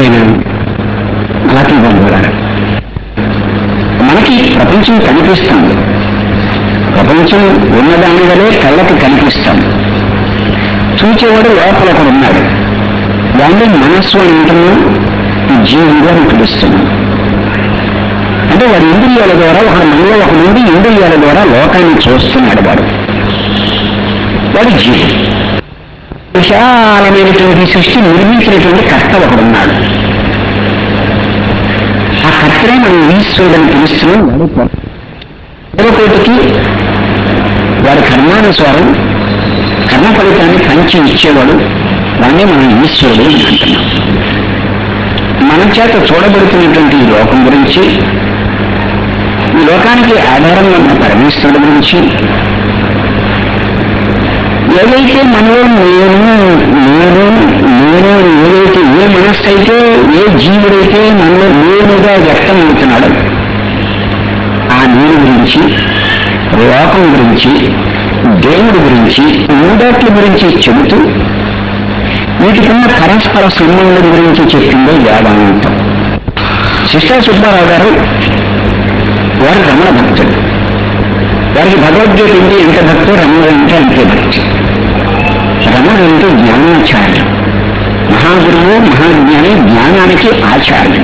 ప్రియమైన అలాగే బంధువులారా మనకి ప్రపంచం కనిపిస్తుంది ప్రపంచం ఉన్నదాని వలె కళ్ళకి కనిపిస్తుంది చూచేవాడు లోపల ఒకడు ఉన్నాడు దాన్ని మనస్సు అని అంటున్నాం ఈ జీవుడు అని పిలుస్తున్నాం అంటే వాడి ఇంద్రియాల ద్వారా ఒక మనలో ఒక నుండి ఇంద్రియాల ద్వారా లోకాన్ని చూస్తున్నాడు వాడు వాడు జీవుడు విశాలమైనటువంటి సృష్టి నిర్మించినటువంటి కర్త ఒకడున్నాడు ఆ కర్తనే మనం ఈశ్వరుడని పిలుస్తున్నాం వాడు దేవకోటికి వాడి కర్మానుసారం కర్మ ఫలితాన్ని పంచి ఇచ్చేవాడు వాడిని మనం ఈశ్వరుడు అని అంటున్నాం మన చేత చూడబడుతున్నటువంటి ఈ లోకం గురించి ఈ లోకానికి ఆధారంగా ఉన్న పరమేశ్వరుడు గురించి ఏదైతే మనలో నేను నేను నేను అని ఏదైతే ఏ మనస్సు అయితే ఏ జీవుడైతే మనలో నేనుగా వ్యక్తం అవుతున్నాడో ఆ నేను గురించి లోకం గురించి దేవుడి గురించి మూడాట్ల గురించి చెబుతూ వీటికున్న పరస్పర సంబంధం గురించి చెప్పిందే వేదాంతం శిష్ట సుబ్బారావు గారు వారు రమణ భక్తుడు వారికి భగవద్గీత అంటే ఎంత భక్తి రమణ అంటే అంతే భక్తి రమణ అంటే జ్ఞానాచార్యం మహాగురువు మహాజ్ఞాని జ్ఞానానికి ఆచార్యం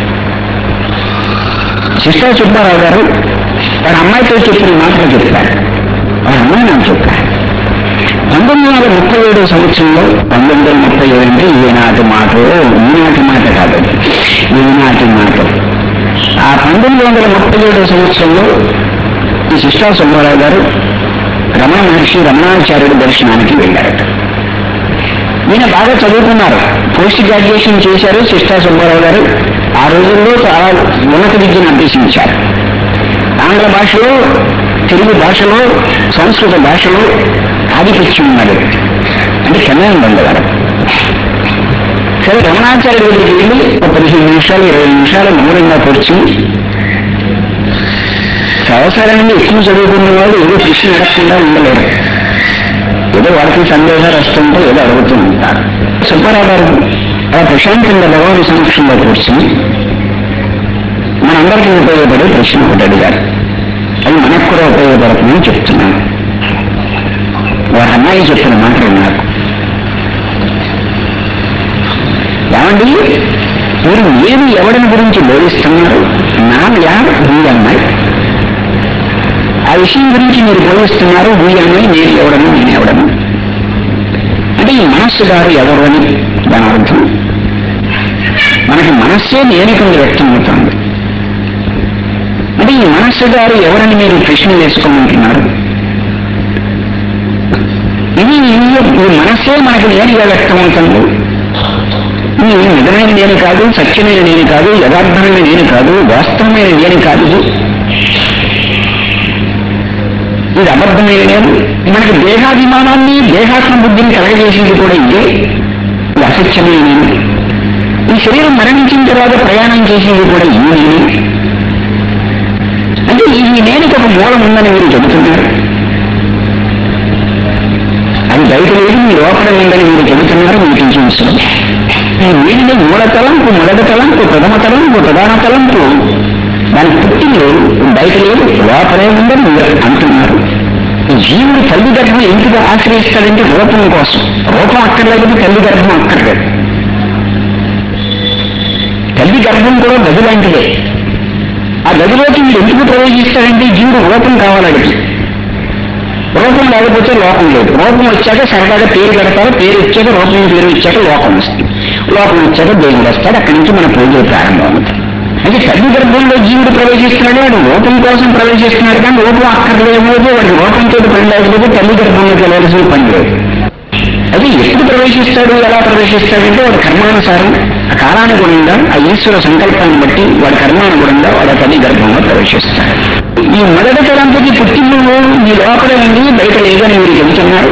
శిష్ట సుబ్బారావు గారు వారి అమ్మాయితో చెప్పిన మాటలు చెప్పారు వారి అమ్మాయి నాకు చెప్పారు పంతొమ్మిది వందల ముప్పై ఏడో సంవత్సరంలో పంతొమ్మిది వందల ముప్పై ఏడు అంటే ఈనాటి మాట ఈనాటి మాట కాదు ఈనాటి మాట ఆ పంతొమ్మిది వందల ముప్పై ఏడో సంవత్సరంలో ఈ శిష్టా సుబ్బారావు గారు రమణ మహర్షి రమణాచార్యుడి దర్శనానికి వెళ్ళారట ఈయన బాగా చదువుకున్నారు పోస్ట్ గ్రాడ్యుయేషన్ చేశారు శిష్టా సుబ్బారావు గారు ఆ రోజుల్లో చాలా ఉన్నత విద్యను అభ్యసించారు ఆంగ్ల భాషలో తెలుగు భాషలో సంస్కృత భాషలో ఆధిపత్యం ఉన్నాడు అంటే కళ్యాణం పొందేవారు సరే రమణాచార్యుడి దగ్గరికి వెళ్ళి ఒక పదిహేను నిమిషాలు ఇరవై నిమిషాలు మౌనంగా కూర్చుని సంవత్సరాన్ని ఎక్కువ చదువుకున్న వాళ్ళు ఏదో ప్రశ్న అడగకుండా ఉండలేరు ఏదో వాడికి సందేహాలు వస్తుంటే ఏదో అడుగుతూ ఉంటారు సుబ్బారావు గారు అలా ప్రశాంతంగా భగవాన్ సమక్షంలో కూర్చుని మనందరికీ ఉపయోగపడే ప్రశ్న ఒకటి అడిగారు అది మనకు కూడా ఉపయోగపడుతుందని చెప్తున్నాను వారి అమ్మాయి చెప్పిన మాటలు నాకు ఏమండి మీరు నేను ఎవరిని గురించి బోధిస్తున్నారు నా యా ఈ అమ్మాయి ఆ విషయం గురించి మీరు బోధిస్తున్నారు ఈ అమ్మాయి నేను ఎవడను నేను ఎవడను అంటే ఈ మనస్సు గారు ఎవరు అని దాని అర్థం మనకి మనస్సే నేను కింద వ్యక్తం అవుతుంది అంటే ఈ మనస్సు గారు ఎవరని మీరు ప్రశ్న వేసుకోమంటున్నారు ఇది ఈ మనస్సే మనకు నేరుగా వ్యక్తం అవుతుంది ఇది నిజమైన నేను కాదు సత్యమైన నేను కాదు యథార్థమైన నేను కాదు వాస్తవమైన నేను కాదు ఇది ఇది అబద్ధమైన నేను మనకి దేహాభిమానాన్ని దేహాత్మ బుద్ధిని కలగజేసింది కూడా ఇదే ఇది అసత్యమైన నేను ఈ శరీరం మరణించిన తర్వాత ప్రయాణం చేసేది కూడా ఈ నేను అంటే ఈ నేనికి ఒక మూలం ఉందని మీరు చెబుతున్నారు అది బయట లేదు మీ లోపల ఉందని మీరు చెబుతున్నారు మీ టీచింగ్స్ ఈ వీడిని మూల తలంపు మొదటి తలంపు ప్రథమ తలంపు ప్రధాన తలంపు దాని పుట్టింది బయట లేదు లోపలే ఉందని మీరు అంటున్నారు ఈ జీవుడు తల్లి గర్భం ఎందుకు ఆశ్రయిస్తాడంటే రూపం కోసం రూపం అక్కర్లేదు తల్లి గర్భం అక్కర్లేదు తల్లి గర్భం కూడా గది లాంటిదే ఆ గదిలోకి మీరు ఎందుకు ప్రవేశిస్తాడంటే జీవుడు రూపం కావాలడికి రూపం లేకపోతే లోపం లేదు రూపం వచ్చాక సరదాగా పేరు పెడతారు పేరు వచ్చాక రూపం పేరు ఇచ్చాక లోకం వస్తుంది లోకం వచ్చాక దేవుడు వస్తాడు అక్కడి నుంచి మన పూజ ప్రారంభం అవుతుంది అంటే తల్లి గర్భంలో జీవుడు ప్రవేశిస్తున్నాడు వాడు రూపం కోసం ప్రవేశిస్తున్నాడు కానీ రూపం అక్కర్లేదు వాడి రూపంతో పని లేకపోతే తల్లి గర్భంలోకి వెళ్ళాల్సిన పని లేదు అది ఎప్పుడు ప్రవేశిస్తాడు ఎలా ప్రవేశిస్తాడంటే వాడి కర్మానుసారం ఆ కాలానుగుణంగా ఆ ఈశ్వర సంకల్పాన్ని బట్టి వాడి కర్మానుగుణంగా వాడు ఆ తల్లి గర్భంలో ప్రవేశిస్తాడు ఈ మొదటి తలంపుకి పుట్టిల్లు మీ లోపలే ఉంది బయట లేదని మీరు చెబుతున్నారు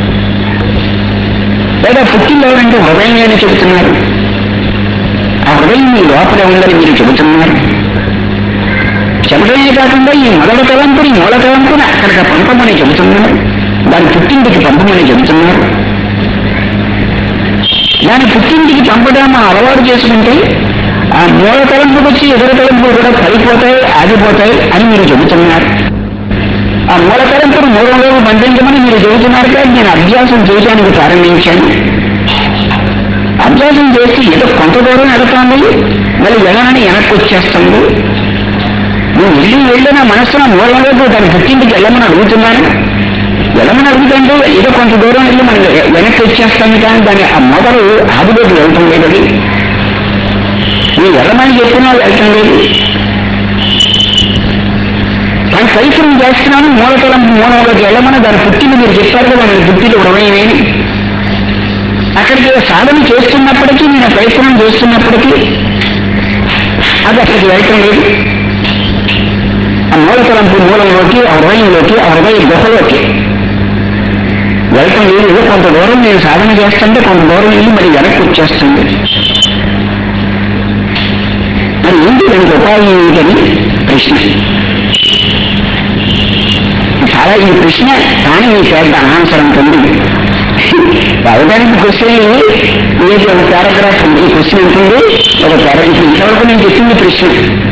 లేదా పుట్టిల్లు ఎవరంటే హృదయం అని చెబుతున్నారు ఆ హృదయం మీ లోపలే ఉందని మీరు చెబుతున్నారు చెప్పడమే కాకుండా ఈ మొదటి తలంపుని మూల తలంపుని అక్కడికి పంపమని చెబుతున్నారు దాని పుట్టింటికి పంపమని చెబుతున్నారు దాని పుట్టింటికి పంపడం మనం అలవాటు చేసుకుంటే ఆ మూల తలంపుకి వచ్చి ఇతర తలంపులు కూడా పడిపోతాయి ఆగిపోతాయి అని మీరు చెబుతున్నారు ఆ మూల తలంపును మూలంలోకి పంపించమని మీరు చెబుతున్నారు కానీ నేను అభ్యాసం చేయడానికి ప్రారంభించాను అభ్యాసం చేసి ఏదో కొంత దూరం వెళుతోంది మళ్ళీ వెళ్ళనని వెనక్కి వచ్చేస్తుంది నువ్వు వెళ్ళి వెళ్ళి నా మనస్సులో మూలంలోకి దాని పుట్టింటికి వెళ్ళమని అడుగుతున్నాను వెళ్ళమని అడుగుతుంటే ఏదో కొంత దూరం వెళ్ళి మనం వెనక్కి వచ్చేస్తాను కానీ దాని ఆ మొదలు ఆదిలోకి వెళ్ళటం లేదు అది నువ్వు వెళ్ళమని చెప్పినా వెళ్ళటం లేదు దాని ప్రయత్నం చేస్తున్నాను మూలతలం మూలంలోకి వెళ్ళమని దాని పుట్టింది మీరు చెప్పారు కదా నేను పుట్టింది హృదయమేని అక్కడికి సాధన చేస్తున్నప్పటికీ నేను ప్రయత్నం చేస్తున్నప్పటికీ అది అక్కడికి వెళ్ళటం లేదు ఆ మూలతలంపు మూలంలోకి ఆ హృదయంలోకి ఆ హృదయ గుహలోకి వెళ్ళటం లేదు కొంత దూరం నేను సాధన చేస్తుంటే కొంత దూరం వెళ్ళి మరి వెనక్కి వచ్చేస్తుంది మరి ఏంటి దానికి ఉపాయం ఏమిటని ప్రశ్న చాలా ఈ ప్రశ్న కానీ మీ పెద్ద ఆన్సర్ ఉంటుంది అవడానికి క్వశ్చన్ ఏది ఒక పారాగ్రాఫ్ ఉంది ఈ క్వశ్చన్ ఉంటుంది ఒక పారాగ్రాఫ్ ఇంతవరకు నేను చెప్పింది ప్రశ్న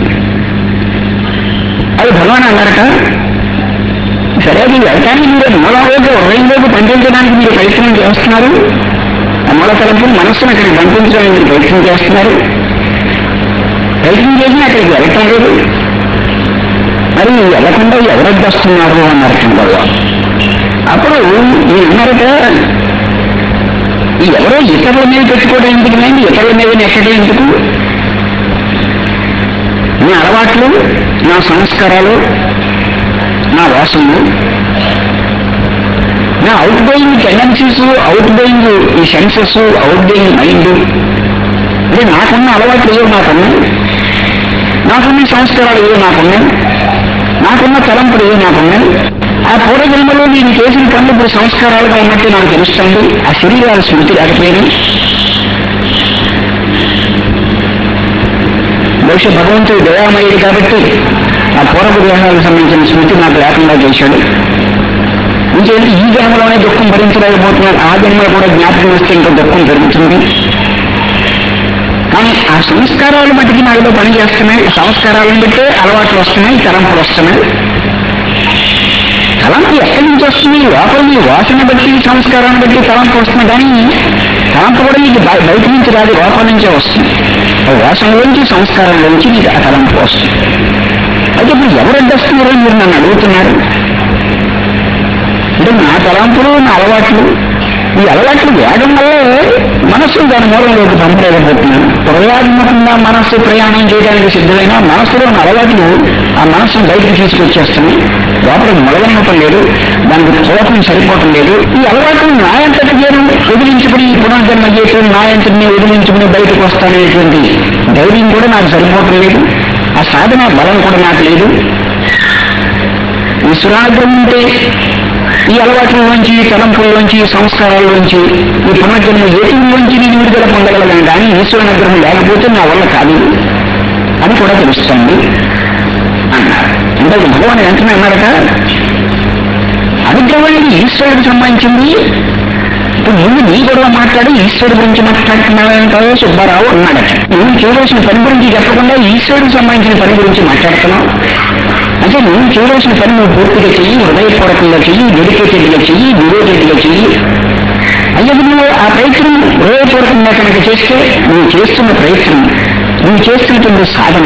అది భగవాన్ అన్నారట సరే అది వెళ్ళటానికి మీరు మూలంలోకి హృదయంలోకి పంపించడానికి మీరు ప్రయత్నం చేస్తున్నారు ఆ మూల తలంపు మనస్సును అక్కడికి పంపించడానికి మీరు ప్రయత్నం చేస్తున్నారు ప్రయత్నం చేసినా అక్కడికి వెళ్ళటం లేదు మరి వెళ్ళకుండా ఎవరొద్దు వస్తున్నారు అన్నారు భగవాన్ అప్పుడు ఈ అన్నారట ఈ ఎవరో ఇతరుల మీద పెట్టుకోవడం ఎందుకు లేదు ఇతరుల మీద నెట్టడం ఎందుకు నా అలవాట్లు నా సంస్కారాలు నా వాసనలు నా outgoing tendencies outgoing ఈ సెన్సెస్ అవుట్ గోయింగ్ మైండ్ అంటే నాకున్న అలవాట్లు ఏవో నాకున్నాయి నాకున్న సంస్కారాలు ఏవో నాకున్నాయి నాకున్న తలంపులు ఏవో నాకున్నాయి ఆ పూర్వజన్మలో నేను చేసిన పనులు ఇప్పుడు సంస్కారాలుగా ఉన్నట్టు నాకు తెలుస్తుంది ఆ శరీరాల స్మృతి లేకపోయినా బహుశా భగవంతుడు దయామయుడు కాబట్టి ఆ పూర్వపు దేహాలకు సంబంధించిన స్మృతి నాకు లేకుండా చేశాడు ఇంకేంటి ఈ జన్మలోనే దుఃఖం భరించలేకపోతున్నాడు ఆ జన్మలో కూడా జ్ఞాపకం వస్తే ఇంకా దుఃఖం పెరుగుతుంది కానీ ఆ సంస్కారాలు మటుకి నాలో పని చేస్తున్నాయి ఆ సంస్కారాలను బట్టే అలవాట్లు వస్తున్నాయి తలంపులు వస్తున్నాయి తలంపు ఎక్కడి నుంచి వస్తుంది లోపల మీ వాసన బట్టి సంస్కారాన్ని బట్టి తలంపు వస్తుంది కానీ తలంపు కూడా నీకు బయ- బయట నుంచి రాదు లోపల నుంచే వస్తుంది ఆ వాసనలోంచి సంస్కారంలోంచి నీకు ఆ తలంపు వస్తుంది అయితే ఇప్పుడు ఎవరు అడ్డొస్తున్నారో మీరు నన్ను అడుగుతున్నారు అంటే నా తలంపులు నా అలవాట్లు ఈ అలవాట్లు వేగం వల్లే మనస్సు దాని మూలంలోకి పంపలేకపోతున్నాను హృదయాత్మకంగా మనస్సు ప్రయాణం చేయడానికి సిద్ధమైన మనస్సులో ఉన్న అలవాట్లు ఆ మనస్సును బయటకు తీసుకొచ్చేస్తున్నాయి లోపల మొదలనటం లేదు దానికి కోపం సరిపోవటం లేదు ఈ అలవాట్లు నా అంతటి నేను వదిలించుకుని పునర్జన్మ చేసి నా అంతటిని వదిలించుకుని బయటకు వస్తాననేటువంటి ధైర్యం కూడా నాకు సరిపోవటం లేదు ఆ సాధన బలం కూడా నాకు లేదు ఈశ్వరాగ్రహం ఉంటే ఈ అలవాట్లలోంచి తలంపుల్లోంచి సంస్కారాల్లోంచి ఈ పునర్జన్మ ఏటిలోంచి నేను విడుదల పొందగలను కానీ ఈశ్వర అనుగ్రహం లేకపోతే నా వల్ల కాదు అని కూడా తెలుస్తుంది అన్నారు అంటే భగవాన్ వెంటనే అన్నారట అనుగ్రహం అనేది ఈశ్వరుడికి సంబంధించింది ఇప్పుడు ముందు నీ గొడవ మాట్లాడి ఈశ్వరుడు గురించి మాట్లాడుతున్నావంటావో సుబ్బారావు అన్నాడట నువ్వు చేయవలసిన పని గురించి చెప్పకుండా ఈశ్వరుడికి సంబంధించిన పని గురించి మాట్లాడుతున్నావు అంటే నువ్వు చేయవలసిన పని నువ్వు పూర్తిగా చెయ్యి హృదయపూర్వకంగా చెయ్యి డెడికేటెడ్గా చెయ్యి డివోటెడ్గా చెయ్యి అయ్యా నువ్వు ఆ ప్రయత్నం హృదయపూర్వకంగా కనుక చేస్తే నువ్వు చేస్తున్న ప్రయత్నం నువ్వు చేస్తున్నటువంటి సాధన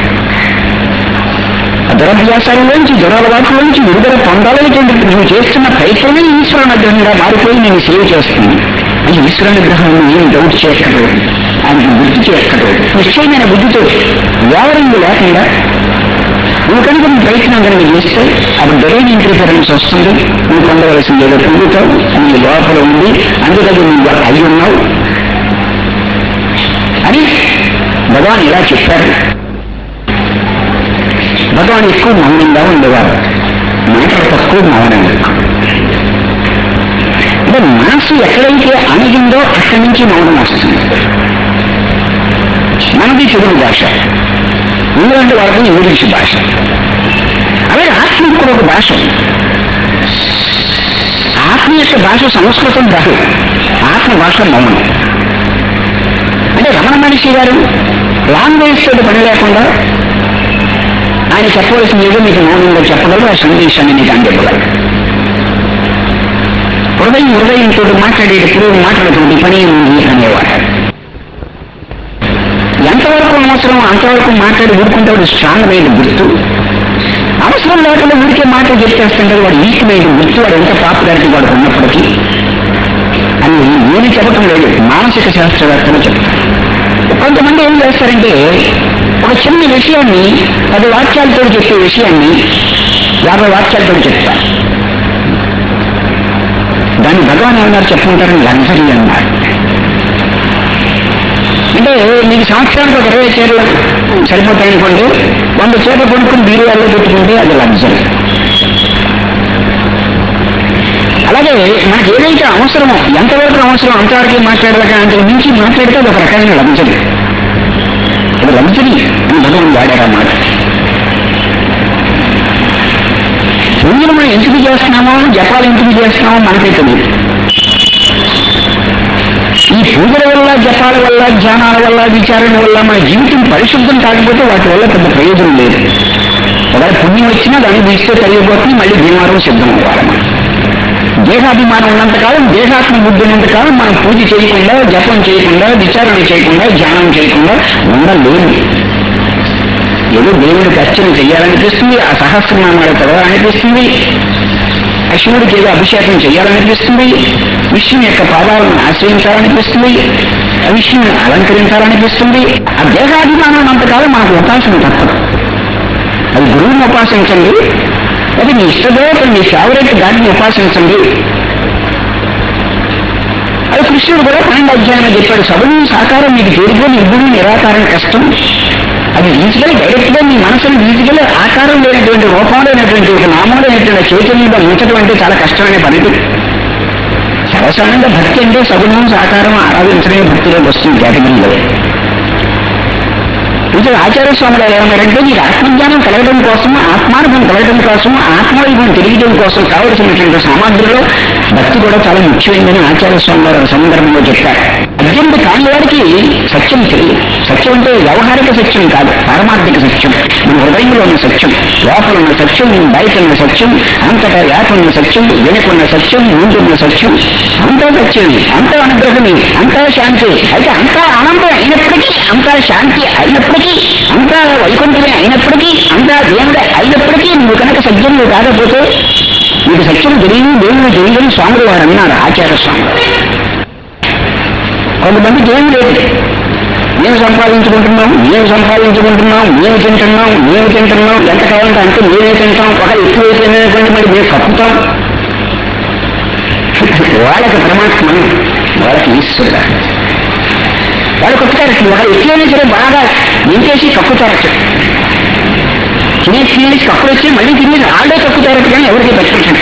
ఆ దురభ్యాసాలలోంచి దురలవాట్లలోంచి విడుదల పొందాలనేటువంటి నువ్వు చేస్తున్న ప్రయత్నమే ఈశ్వరానుగ్రహంగా మారిపోయి నేను సేవ చేస్తుంది అది ఈశ్వరానుగ్రహం ఏం డౌట్ చేయక్కర్లేదు ఆయనకి బుద్ధి చేయక్కర్లేదు నిశ్చయమైన బుద్ధితో వ్యవహారంగా లేకుండా నువ్వు కనుక నీ ప్రయత్నం కనుక చేస్తే అప్పుడు డెరైన్ ఇంటర్ఫరెన్స్ వస్తుంది నువ్వు పొందవలసింది ఏదో పొందుతావు నీ లోపల ఉంది అందుకని నువ్వు అయి ఉన్నావు అని భగవాన్ ఇలా చెప్పారు భగవాన్ ఎక్కువ మౌనంగా ఉండేవారు మాటలు తక్కువ మౌనం ఎక్కువ అంటే మనసు ఎక్కడైతే అణిగిందో అక్కడి నుంచి మౌనం వస్తుంది మనది తెలుగు భాష ఇంగ్లాండ్ వాళ్ళకి ఇంగ్లీష్ భాష అలాగే ఆత్మకు కూడా ఒక భాష ఉంది. ఆత్మ యొక్క భాష సంస్కృతం కాదు ఆత్మ భాష మౌనం మహర్షి గారు లాంగ్వేజ్ తోటి పని లేకుండా ఆయన చెప్పవలసింది ఏదో మీకు మౌనంగా చెప్పగలరు ఆ సందేశాన్ని మీకు అందివ్వగలరు హృదయం హృదయంతో మాట్లాడేటప్పుడు మాట్లాడుతుంది పని ఉంది అనేవాడు ఎంతవరకు అవసరం అంతవరకు మాట్లాడి ఊరుకుంటే వాడు స్ట్రాంగ్ మైండ్ గుర్తు అవసరం లేకుండా ఊరికే మాటలు చెప్పేస్తుంటే వాడు వీక్ మైండ్ గుర్తు వాడు ఎంత పాపులారిటీ వాడు ఉన్నప్పటికీ అని నేను చెప్పటం లేదు మానసిక శాస్త్రవేత్తలు చెప్తారు కొంతమంది ఏం చేస్తారంటే ఒక చిన్న విషయాన్ని పది వాక్యాలతో చెప్పే విషయాన్ని యాభై వాక్యాలతో చెప్తారు దాన్ని భగవాన్ ఏమన్నారు చెప్పుకుంటారని లగ్జరీ అన్నారు అంటే మీకు సంవత్సరానికి ఒక ఇరవై చీరలు సరిపోతాయనుకోండి వంద చీరలు కొనుక్కుని బీరువాల్లో పెట్టుకుంటే అది లగ్జరీ అలాగే మనకి ఏదైతే అవసరమో ఎంతవరకు అవసరం అంతవరకే మాట్లాడలేక అంతకు మించి మాట్లాడితే అది ఒక రకమైన లగ్జరీ అది లగ్జరీ అని భగవాన్ వాడారు అన్నమాట పూజలు మనం ఎందుకు చేస్తున్నామో జపాలు ఎందుకు చేస్తున్నామో మనకే తెలియదు ఈ పూజల వల్ల జపాల వల్ల ధ్యానాల వల్ల విచారణ వల్ల మన జీవితం పరిశుద్ధం కాకపోతే వాటి వల్ల పెద్ద ప్రయోజనం లేదు ఒకవేళ పుణ్యం వచ్చినా దాన్ని తీస్తే కలిగిపోతుంది మళ్ళీ భీమారం సిద్ధం అవ్వాలి మనం దేహాభిమానం ఉన్నంతకాలం దేహాత్మ బుద్ధి ఉన్నంతకాలం మనం పూజ చేయకుండా జపం చేయకుండా విచారణ చేయకుండా ధ్యానం చేయకుండా ఉండలేము ఏదో దేవుడికి అర్చన చేయాలనిపిస్తుంది ఆ సహస్రనామాలు చదవాలనిపిస్తుంది ఆ శివుడికి ఏదో అభిషేకం చేయాలనిపిస్తుంది విష్ణు యొక్క పాదాలను ఆశ్రయించాలనిపిస్తుంది ఆ విష్ణుని అలంకరించాలనిపిస్తుంది ఆ దేహాభిమానం ఉన్నంతకాలం మనకు ఉపాసన తప్పదు అది గురువుని ఉపాసించండి అది మీ ఇష్టదేవతలు మీ ఫేవరెట్ గాడిని ఉపాసించండి అది కృష్ణుడు కూడా పన్నెండు అధ్యాయంలో చెప్పాడు సగుణం సాకారం మీకు తేలిగ్గా నిర్గుణం నిరాకారం కష్టం అది ఈజీగా డైరెక్ట్ గా మీ మనసును ఈజీగా ఆకారం లేనటువంటి రూపం లేనటువంటి ఒక నామం లేనటువంటి చైతన్యంగా ఉంచడం అంటే చాలా కష్టమైన పని సర్వసాధారణంగా భక్తి అంటే సగుణం సాకారం ఆరాధించడమే భక్తిలోకి వస్తుంది కేటగిరీలో ఇది ఆచార్య స్వాములు ఏమన్నారంటే నీకు ఆత్మజ్ఞానం కలగడం కోసం ఆత్మానుభవం కలగడం కోసం ఆత్మవైభవం తెలియడం కోసం కావలసినటువంటి సామాగ్రిలో భక్తి కూడా చాలా ముఖ్యమైనదని ఆచార్య స్వామి వారు సందర్భంలో చెప్పారు అత్యంత కాని వారికి సత్యం తెలియదు సత్యం అంటే వ్యవహారిక సత్యం కాదు పారమార్థిక సత్యం మన హృదయంలో ఉన్న సత్యం లోపల ఉన్న సత్యం బయట ఉన్న సత్యం అంతటా వ్యాపున్న సత్యం వెనుకున్న సత్యం ముందున్న సత్యం అంతా సత్యమే అంతా అనుగ్రహమే అంతా శాంతి అయితే అంతా ఆనందం అయినప్పటికీ అంతా శాంతి అయినప్పటికీ అంతా వైకుంఠమే అయినప్పటికీ అంతా దేవుడే అయినప్పటికీ నువ్వు కనుక సత్యములు కాకపోతే నీకు సత్యం తెలియదు దేవుడు తెలియదని స్వాములు వారు అన్నారు ఆచార్య స్వామి కొంతమందికి ఏం లేదు మేము సంపాదించుకుంటున్నాం మేము సంపాదించుకుంటున్నాం మేము తింటున్నాం మేము తింటున్నాం ఎంత కావాలంటే అంతే మేమే తింటాం ఒక ఎక్కువైపోయినటువంటి మరి మేము కప్పుతాం వాళ్ళకి పరమాత్మ వాళ్ళకి ఈశ్వరుడు వాళ్ళు కొట్టుతారు ఒక ఎక్కువైనా సరే బాగా నింపేసి కక్కుతారు తినేసి తినేసి కప్పులు వచ్చి మళ్ళీ తినేసి ఆడే కక్కుతారు కానీ ఎవరికి పెట్టండి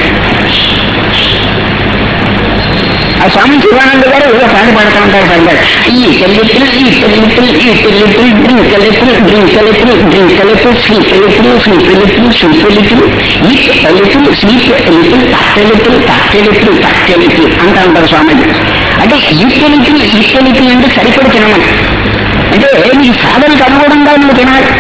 ఆ స్వామి శివానంద గారు ఏదో పాట పాడుతూ ఉంటారు పడ్డారు ఈ తెల్లెత్తులు ఈ తెల్లెత్తులు ఈ తెల్లెత్తులు డ్రింక్ తెల్లెత్తులు డ్రింక్ తెల్లెత్తులు డ్రింక్ తెల్లెత్తులు శ్రీ తెల్లెత్తులు శ్రీ తెల్లెత్తులు శ్రీ తెల్లెత్తులు ఈ తెల్లెత్తులు శ్రీ తెల్లెత్తులు తట్టెలెత్తులు తట్టెలెత్తులు తట్టెలెత్తులు అంటా ఉంటారు స్వామిజీ అంటే ఈ తెల్లెత్తులు ఈ తెల్లెత్తులు అంటే సరిపడి తినమని అంటే నీకు సాధనకు అనుగుణంగా నువ్వు తినాలి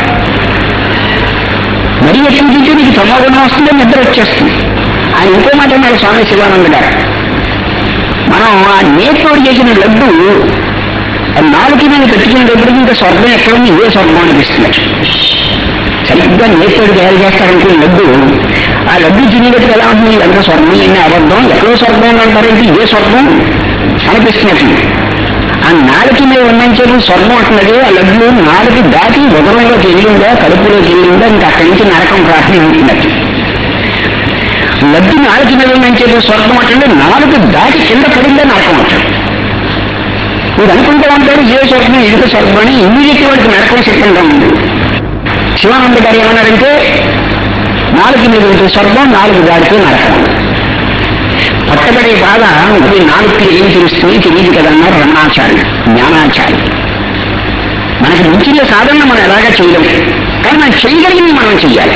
మరీ ఎక్కువ తింటే నీకు తమోగుణం వస్తుంది నిద్ర వచ్చేస్తుంది ఆయన ఇంకో మాట అన్నాడు స్వామి శివానంద గారు మనం ఆ నేతోడు చేసిన లడ్డు ఆ నాలుగు మీద పెట్టుకునేటప్పటికి ఇంకా స్వర్గం ఎక్కడ ఉంది ఇదే స్వర్గం అనిపిస్తుంది సరిగ్గా నేతోడు తయారు చేస్తారనుకునే లడ్డు ఆ లడ్డు తినేటప్పుడు ఎలా ఉంటుంది ఎంత స్వర్గం ఎన్ని అబద్ధం ఎక్కడో స్వర్గం అంటారంటే ఇదే స్వర్గం అనిపిస్తున్నట్టు ఆ నాలుగు మీద ఉన్నంచేపు స్వర్గం అంటున్నది ఆ లడ్డు నాలుగు దాటి ఉదరంలోకి వెళ్ళిందా కడుపులోకి వెళ్ళిందా ఇంకా అక్కడి నుంచి నరకం ప్రారంభమవుతున్నట్టు లడ్డు నాలుగు మీద ఉన్నంచేపు స్వర్గం అంటే నాలుగు దాటి కింద పడిందే నరకం అంటాడు మీరు అనుకుంటూ ఉంటారు ఏ స్వర్గం ఇదిక స్వర్గం అని ఇమీడియట్ వాడికి నరకం సిద్ధంగా ఉంది శివానంద గారు ఏమన్నారంటే నాలుగు మీద ఉంటే స్వర్గం నాలుగు దాటితే నరకం పట్టబడే బాధ అది నాలుగు ఏం తెలుస్తుంది తెలియదు కదా అన్నారు రమణాచార్య జ్ఞానాచార్య మనకి మించిన సాధన మనం ఎలాగా చేయలేం కానీ మనం చేయగలిగింది మనం చెయ్యాలి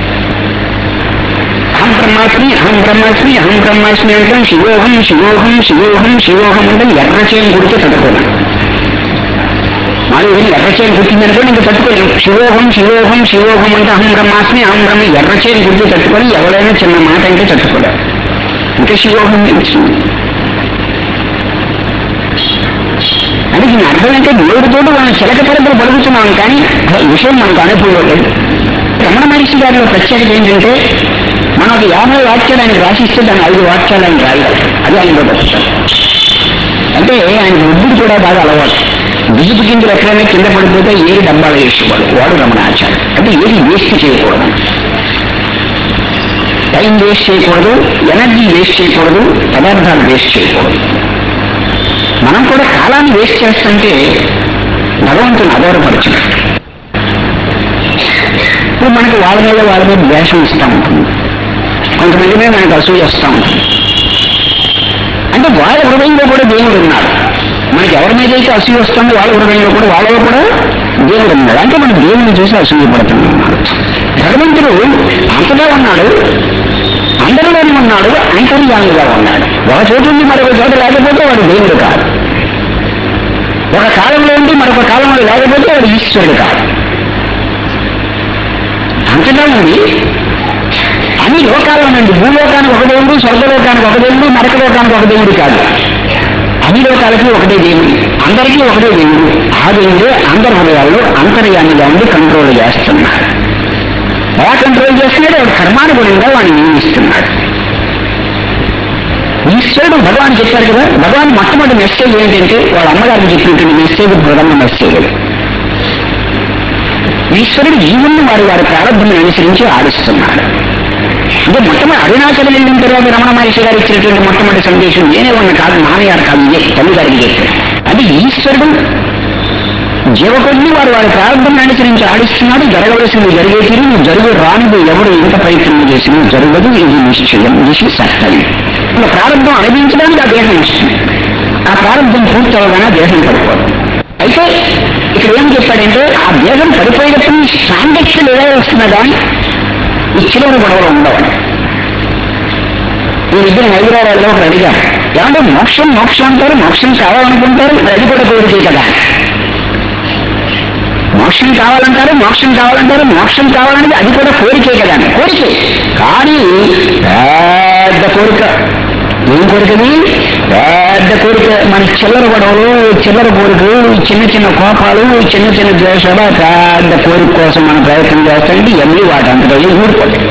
అహం బ్రహ్మాస్మి అహం బ్రహ్మాస్మి అహం బ్రహ్మాస్మి అంటే శివోహం శివోహం శివోహం శివోహం అంటే ఎర్ర చేయం గుడితే చదువుకోవాలి మన నాలుగు వేలు ఎర్రచేరు కుట్టిందనుకోండి ఇంకా తట్టుకోలేము శివోహం శివోహం శివోహం అంటే అహం బ్రహ్మాస్మి అహం బ్రహ్మ ఎర్రచేరు కుట్టి తట్టుకొని ఎవరైనా చిన్న మాట అంటే తట్టుకోలేరు ఇంకా శివోహం తెలుస్తుంది అంటే దీని అర్థం అంటే నోటితో మనం చిలక పరపలు పలుకుతున్నాం కానీ అసలు విషయం మనకు అనుభవం రమణ మహర్షి గారిలో ప్రత్యేకత ఏంటంటే మనం ఒక యాభై వాక్యాలు ఆయన రాసిస్తే దాన్ని ఐదు వాక్యాలు ఆయన రాయగలరు అది ఆయనలో కష్టం అంటే ఆయన వృద్ధుడు కూడా బాగా అలవాటు బిజుపు గింజలు ఎక్కడైనా కింద పడిపోతే ఏది డబ్బాలు వేసేవాడు వాడు రమణాచార్య అంటే ఏది వేస్ట్ చేయకూడదు టైం వేస్ట్ చేయకూడదు ఎనర్జీ వేస్ట్ చేయకూడదు పదార్థాలు వేస్ట్ చేయకూడదు మనం కూడా కాలాన్ని వేస్ట్ చేస్తుంటే భగవంతుని అగౌరవపరచడం ఇప్పుడు మనకి వాళ్ళ మీద వాళ్ళ మీద ద్వేషం ఇస్తూ ఉంటుంది కొంతమంది మీద మనకు అసూయ వస్తూ ఉంటుంది అంటే వాళ్ళ హృదయంలో కూడా దేవుడు ఉన్నాడు మనకి ఎవరి మీద అయితే అసూయ వస్తుందో వాళ్ళ హృదయంలో కూడా వాళ్ళలో కూడా దేవుడు ఉన్నాడు అంటే మనం దేవుడిని చూసి అసూయ పడుతున్నాం భగవంతుడు అంతగా ఉన్నాడు అందరిలోనే ఉన్నాడు అంతర్యామిగా ఉన్నాడు ఒక చోటు ఉండి మరొక చోట లేకపోతే వాడు దేవుడు కాదు ఒక కాలంలో ఉండి మరొక కాలంలో లేకపోతే వాడు ఈశ్వరుడు కాదు అంతగా ఉంది అన్ని లోకాల్లో నుండి భూలోకానికి ఒక దేవుడు స్వర్గలోకానికి ఒక దేవుడు నరకలోకానికి ఒక దేవుడు కాదు అన్ని లోకాలకి ఒకటే దేవుడు అందరికీ ఒకటే దేవుడు ఆ దేవుడే అందరి హృదయాల్లో అంతర్యామిగా ఉండి కంట్రోల్ చేస్తున్నాడు ఎలా కంట్రోల్ చేస్తున్నాడు వాడు కర్మానుగుణంగా వాడిని నియమిస్తున్నాడు ఈశ్వరుడు భగవాన్ చెప్పారు కదా భగవాన్ మొట్టమొదటి మెసేజ్ ఏంటంటే వాళ్ళ అమ్మగారికి చెప్పినటువంటి మెసేజ్ ప్రథమ మెసేజ్ ఈశ్వరుడు జీవుల్ని వారి వారి ప్రారంభం అనుసరించి ఆడిస్తున్నాడు అంటే మొట్టమొదటి అరుణాచలం వెళ్ళిన తర్వాత రమణ మహర్షి గారు ఇచ్చినటువంటి మొట్టమొదటి సందేశం నేనే ఉన్న కాదు నాన్నగారు కాదు ఇదే తల్లి గారికి చెప్పారు అది ఈశ్వరుడు జీవకొద్ది వారు వారి ప్రారంభం అనుసరించి ఆడిస్తున్నాడు జరగవలసింది జరిగే తీరు జరుగు రానిది ఎవరు ఎంత ప్రయత్నం చేసినా జరగదు ఇది నిశ్చయం ఇది సత్యం ఇంకా ప్రారంభం అనుభవించడానికి ఆ దేహం ఇస్తుంది ఆ ప్రారంభం పూర్తి అవగానే ఆ దేహం పడిపోదు అయితే ఇక్కడ ఏం చెప్పాడంటే ఆ దేహం పడిపోయినప్పుడు ఈ సాంగత్యం ఎలా వస్తున్నా కానీ ఈ చివరి గొడవలు ఉండవు ఈ ఇద్దరు హైదరాబాద్లో ఒకరు అడిగారు ఏమంటే మోక్షం మోక్షం అంటారు మోక్షం కావాలనుకుంటారు మరి అది కూడా కోరికే కదా మోక్షం కావాలంటారు మోక్షం కావాలంటారు మోక్షం కావాలంటే అది కూడా కోరికే కదా కోరికే కానీ పెద్ద కోరిక ఏం కోరికది పెద్ద కోరిక మన చిల్లర గొడవలు చిల్లర కోరికలు చిన్న చిన్న కోపాలు చిన్న చిన్న ద్వేషాలు ఆ పెద్ద కోరిక కోసం మనం ప్రయత్నం చేస్తామంటే ఇవన్నీ వాటి అంతటా ఊడిపోతాయి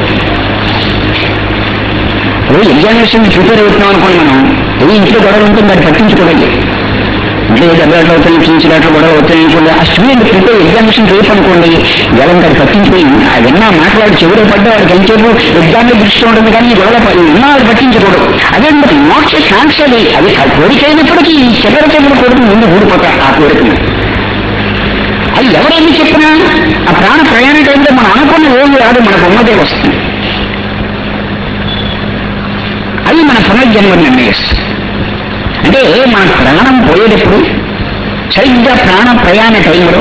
ఇప్పుడు ఎగ్జామినేషన్ ప్రిపేర్ అవుతున్నాం అనుకోండి మనం ఏది ఇంట్లో గొడవలు ఉంటుంది దాన్ని పట్టించుకోవాలి ఇంట్లో ఏ దెబ్బలాట్లు అవుతాయి చీచిలాట్లు గొడవ అవుతాయి అనుకోండి ఆ స్టూడెంట్ ప్రిపేర్ ఎగ్జామినేషన్ రేపు అనుకోండి ఎలా దాన్ని పట్టించుకోయి అవన్నా మాట్లాడి చెవిలో పడ్డా వాడికి ఎంతసేపు ఎగ్జామ్లో దృష్టి ఉంటుంది కానీ ఈ గొడవ ఉన్నా అది పట్టించకూడదు అదే మరి మోక్ష కాంక్ష అది అది కోరిక అయినప్పటికీ ఈ చివరి చివరి కోరిక ముందు ఊడిపోతా ఆ కోరికను అది ఎవరైనా చెప్పినా ఆ ప్రాణ ప్రయాణ టైంలో మనం అనుకున్న ఏమి రాదు మనకు ఉన్నదే వస్తుంది అది మన పునర్జన్మ నిర్ణయిస్తుంది అంటే మన ప్రాణం పోయేటప్పుడు సరిగ్గా ప్రాణ ప్రయాణ టైంలో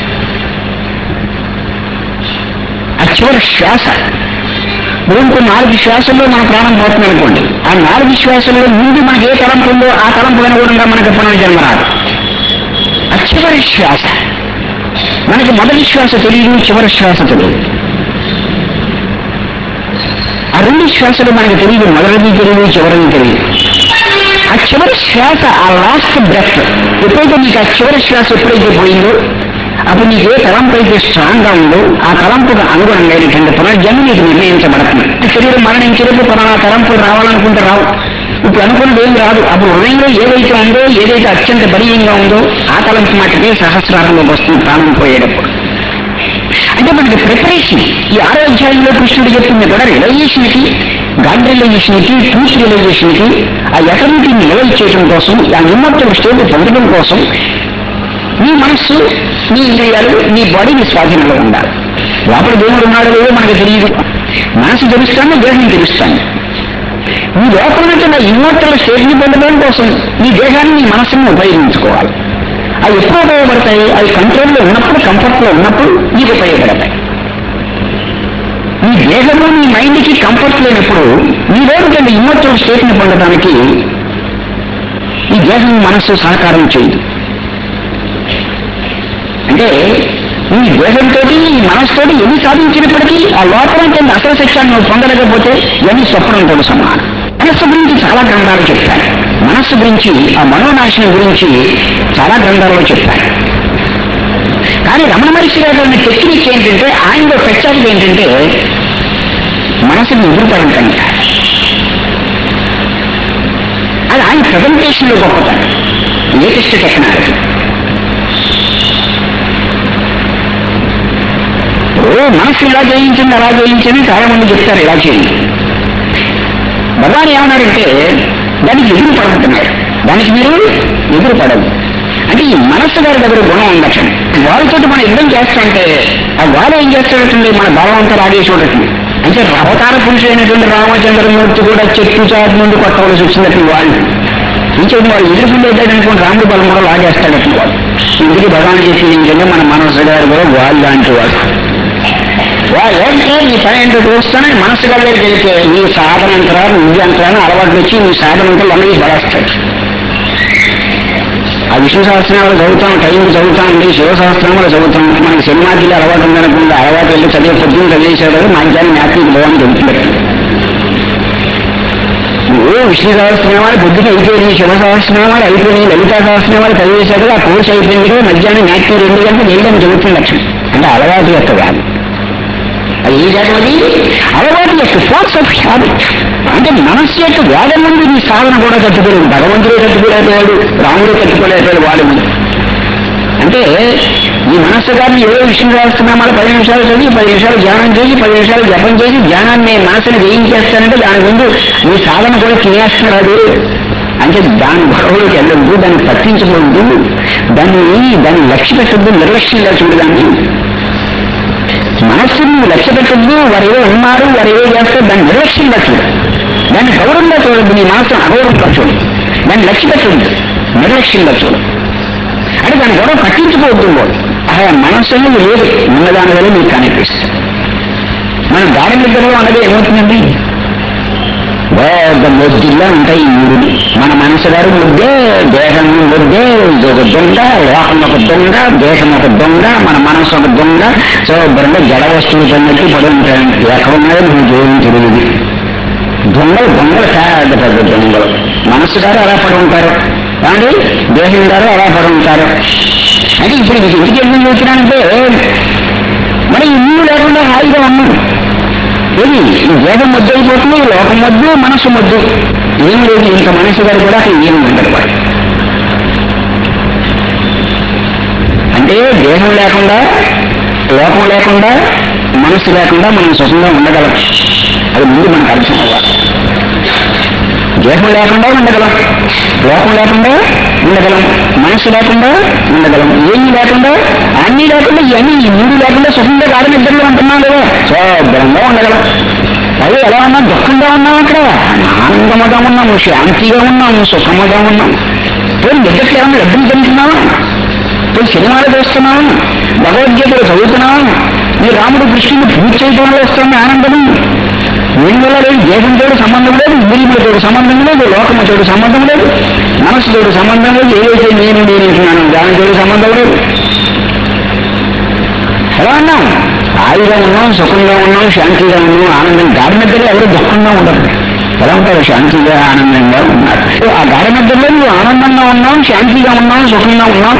ఆ చివరి శ్వాస ఇప్పుడు ఇంకో నాలుగు శ్వాసల్లో మన ప్రాణం పోతుంది అనుకోండి ఆ నాలుగు శ్వాసల్లో ముందు మనకి ఏ తలంపు ఉందో ఆ తలంపు అనుగుణంగా మనకు పునర్జన్మ రాదు ఆ చివరి శ్వాస మనకి మొదటి శ్వాస తెలియదు చివరి శ్వాస తెలియదు ఆ రెండు శ్వాసలు మనకు తెలియదు మొదటిది తెలియదు చివరిది తెలియదు ఆ చివరి శ్వాస ఆ లాస్ట్ బ్రెత్ ఎప్పుడైతే నీకు ఆ చివరి శ్వాస ఎప్పుడైతే పోయిందో అప్పుడు నీకు ఏ తలంపు అయితే స్ట్రాంగ్ గా ఉందో ఆ తలంపుకు అనుగుణంగా పునర్జన్మ నీకు నిర్ణయించబడుతుంది శరీరం మరణించేటప్పుడు పలానా తలంపులు రావాలనుకుంటే రావు ఇప్పుడు అనుకున్నది ఏం రాదు అప్పుడు హృదయంలో ఏదైతే ఉందో ఏదైతే అత్యంత బలీయంగా ఉందో ఆ తలంపు మటుకే సహస్రారంలోకి వస్తుంది ప్రాణం పోయేటప్పుడు అంటే మనకి ప్రిపరేషన్ ఈ ఆరో అధ్యాయంలో కృష్ణుడు చెప్తుంది కూడా రిలైజేషన్ కి గాడ్ రిలైజేషన్ కి ట్రూత్ రిలైజేషన్ కి ఆ ఎటర్నిటీని రిలైజ్ చేయడం కోసం ఆ ఇమ్మర్టల్ స్టేట్ పొందడం కోసం నీ మనస్సు నీ ఇంద్రియాలు నీ బాడీ నీ స్వాధీనంలో ఉండాలి లోపల దేవుడు ఉన్నాడో లేదో మనకు తెలియదు మనసు తెలుస్తాను దేహం తెలుస్తాను నీ లోపల ఉన్న ఇమ్మర్టల్ స్టేట్ని పొందడం కోసం నీ దేహాన్ని నీ మనస్సును ఉపయోగించుకోవాలి అవి ఎప్పుడు ఉపయోగపడతాయి అవి కంట్రోల్లో ఉన్నప్పుడు కంఫర్ట్లో ఉన్నప్పుడు నీకు ఉపయోగపడతాయి నీ దేహంలో నీ మైండ్కి కంఫర్ట్ లేనప్పుడు నీ లోపల ఇమ్మర్టల్ స్టేట్ని పొందడానికి ఈ దేహం మనస్సు సహకారం చేయదు అంటే ఈ దేహంతో ఈ మనసుతోటి ఎన్ని సాధించినప్పటికీ ఆ లోపల ఉండే అసలు సత్యాన్ని నువ్వు పొందలేకపోతే ఇవన్నీ స్వప్నంతో సమానం మనస్సు గురించి చాలా గ్రంథాలు చెప్తారు మనస్సు గురించి ఆ మనోనాశనం గురించి చాలా గ్రంథాల్లో చెప్తారు కానీ రమణ మహర్షి గారు ఉన్న టెక్నిక్ ఏంటంటే ఆయనలో ప్రత్యేకత ఏంటంటే మనసుని ఎదురుపడటం కాదు అది ఆయన ప్రజెంటేషన్ లో గొప్పతనం లేటెస్ట్ టెక్నాలజీ ఓ మనసు ఇలా జయించింది అలా జయించింది చాలా మంది చెప్తారు ఇలా చేయండి భగవాన్ ఏమన్నారంటే దానికి ఎదురు పడుతున్నారు దానికి మీరు ఎదురు పడదు అంటే ఈ మనస్సు గారి దగ్గర గుణం ఉండటం వాళ్ళతో మనం యుద్ధం చేస్తుంటే ఆ వాళ్ళు ఏం చేస్తాడంటే మన బలం అంతా రాగేసి అంటే అవతార పురుషుడైనటువంటి రామచంద్రమూర్తి కూడా చెట్టు చాటు నుండి కొట్టవలసి వచ్చినట్టు వాళ్ళు ఇంకేది వాళ్ళు ఎదుర్కొండేటట్టు అనుకోండి రాముడు బలం కూడా లాగేస్తాడట్టు వాళ్ళు ఇందుకు భగవాన్ చెప్పింది ఏంటంటే మన మనస్సు గారు కూడా వాళ్ళు లాంటి వాడు వాళ్ళు ఏంటంటే నీ పని ఏంటో చూస్తానే మనసు దగ్గరికి వెళ్తే నీ సాధన అంటారా నువ్వు అంటారా అలవాటు వచ్చి నీ సాధన అంతా లొంగి పడేస్తాడు ఆ విష్ణు సహస్రనామాలు చదువుతాం టైంకి చదువుతామండి శివ సహస్రనామాలు చదువుతాం మనకి సినిమాకి అలవాటు ఉందనుకుంటే అలవాటు వెళ్ళి చదివే పొద్దున్న చదివేశాడు మధ్యాహ్నం జ్ఞాపకం బాగుంది చెబుతున్నాడు నువ్వు విష్ణు సహస్రనామాలు పొద్దున అయిపోయినాయి శివ సహస్రనామాలు అయిపోయినాయి లలితా సహస్రనామాలు చదివేశాడు ఆ కోర్సు అయిపోయింది కదా మధ్యాహ్నం జ్ఞాపకం రెండు గంటలు వెళ్ళని చెబుతుంది లక్ష్మి అంటే అలవాటు యొక్క వ్యాధి అది ఏ జాతం అది అలవాటు యొక్క ఫోర్స్ ఆఫ్ హ్యాబిట్ అంటే మనస్సు యొక్క వేదం నుండి నీ సాధన కూడా తట్టుకోలేదు భగవంతుడే తట్టుకోలేకపోయాడు రాముడే తట్టుకోలేకపోయాడు వాడు అంటే ఈ మనస్సు గారిని ఏదో విషయం రాస్తున్నామని పది నిమిషాలు చదివి పది నిమిషాలు ధ్యానం చేసి పది నిమిషాలు జపం చేసి ధ్యానాన్ని మనసుని ఏం చేస్తానంటే దాని ముందు నీ సాధన కూడా తినేస్తున్నాడు అంటే దాని గొడవలోకి వెళ్ళొద్దు దాన్ని పట్టించకూడదు దాన్ని దాన్ని లక్ష్య పెట్టద్దు నిర్లక్ష్యంగా చూడదాన్ని మనస్సుని నువ్వు లక్ష్య పెట్టద్దు వారు ఏదో ఉన్నారు వారు ఏదో చేస్తారు దాన్ని నిర్లక్ష్యంగా చూడు దాన్ని గౌరవంగా చూడద్దు నీ మనసును అగౌరవంగా చూడు దాన్ని లక్ష్య పెట్టద్దు నిర్లక్ష్యంగా చూడు అంటే దాని గొడవ పట్టించుకోవద్దు అసలు మనస్సు అనేది లేదు ఉన్నదాని వల్ల మీకు కనిపిస్తుంది మన దారి దగ్గరలో అన్నది ఏమవుతుందండి పెద్ద మొద్దుల్లా ఉంటాయి ఈ మూడు మన మనసు గారు ముద్దే దేహం ముద్దే ఇది ఒక దొంగ లోకం ఒక దొంగ దేశం ఒక దొంగ మన మనసు ఒక దొంగ శుభ్రంగా జడ వస్తువులు పడినట్టు పడి ఉంటాయి ఎక్కడ ఉన్నాయో మీకు ఏం తెలియదు దొంగలు దొంగలు పెద్ద పెద్ద దొంగలు మనసు గారు అలా పడి ఉంటారు కానీ దేశం గారు అలా పడి ఉంటారు అంటే ఇప్పుడు మీకు ఎందుకు ఎందుకు చూస్తున్నానంటే మరి ఇల్లు లేకుండా హాయిగా ఉన్నాం ఏది ఈ దేహం ముద్ద అయిపోతుంది ఈ లోకం వద్దు మనసు వద్దు ఏం లేదు ఇంత మనసు గారు కూడా అక్కడ ఏమి ఉండదు వాడు అంటే దేహం లేకుండా లోకం లేకుండా మనసు లేకుండా మనం సుఖంగా ఉండగలం అది ముందు మనకు అర్థం అవ్వాలి దేహం లేకుండా ఉండగలం లోకం లేకుండా ఉండగలం మనసు లేకుండా ఉండగలం ఏమీ లేకుండా అన్నీ లేకుండా ఇవన్నీ ఈ మూడు లేకుండా సుఖంగా గాడి నిద్రలో ఉంటున్నాం కదా శుభ్రంగా ఉండగలం అదే ఎలా ఉన్నాం దుఃఖంగా ఉన్నాం అక్కడ ఆనందముగా ఉన్నాము శాంతిగా ఉన్నాము సుఖముగా ఉన్నాం పోయి నిద్రకి ఏమన్నా లబ్ధం చెందుతున్నావా పోయి సినిమాలు చూస్తున్నాం భగవద్గీతలు చదువుతున్నాం ఈ రాముడు కృష్ణుడు పూజ చేయడంలో వస్తుంది ఆనందము వీళ్ళ లేదు దేశంతో సంబంధం లేదు ఇంద్రియములతో సంబంధం లేదు లోకముతో సంబంధం లేదు మనసుతో సంబంధం లేదు ఏదైతే నేను నేను అంటున్నాను దానితో సంబంధం లేదు ఎలా ఉన్నాం హాయిగా ఉన్నాం సుఖంగా ఉన్నాం శాంతిగా ఉన్నాం ఆనందం గాడి మధ్యలో ఎవరు దుఃఖంగా ఉండదు ఎలా ఉంటారు శాంతిగా ఆనందంగా ఉన్నారు ఆ గాడి మధ్యలో నువ్వు ఆనందంగా ఉన్నాం శాంతిగా ఉన్నాం సుఖంగా ఉన్నాం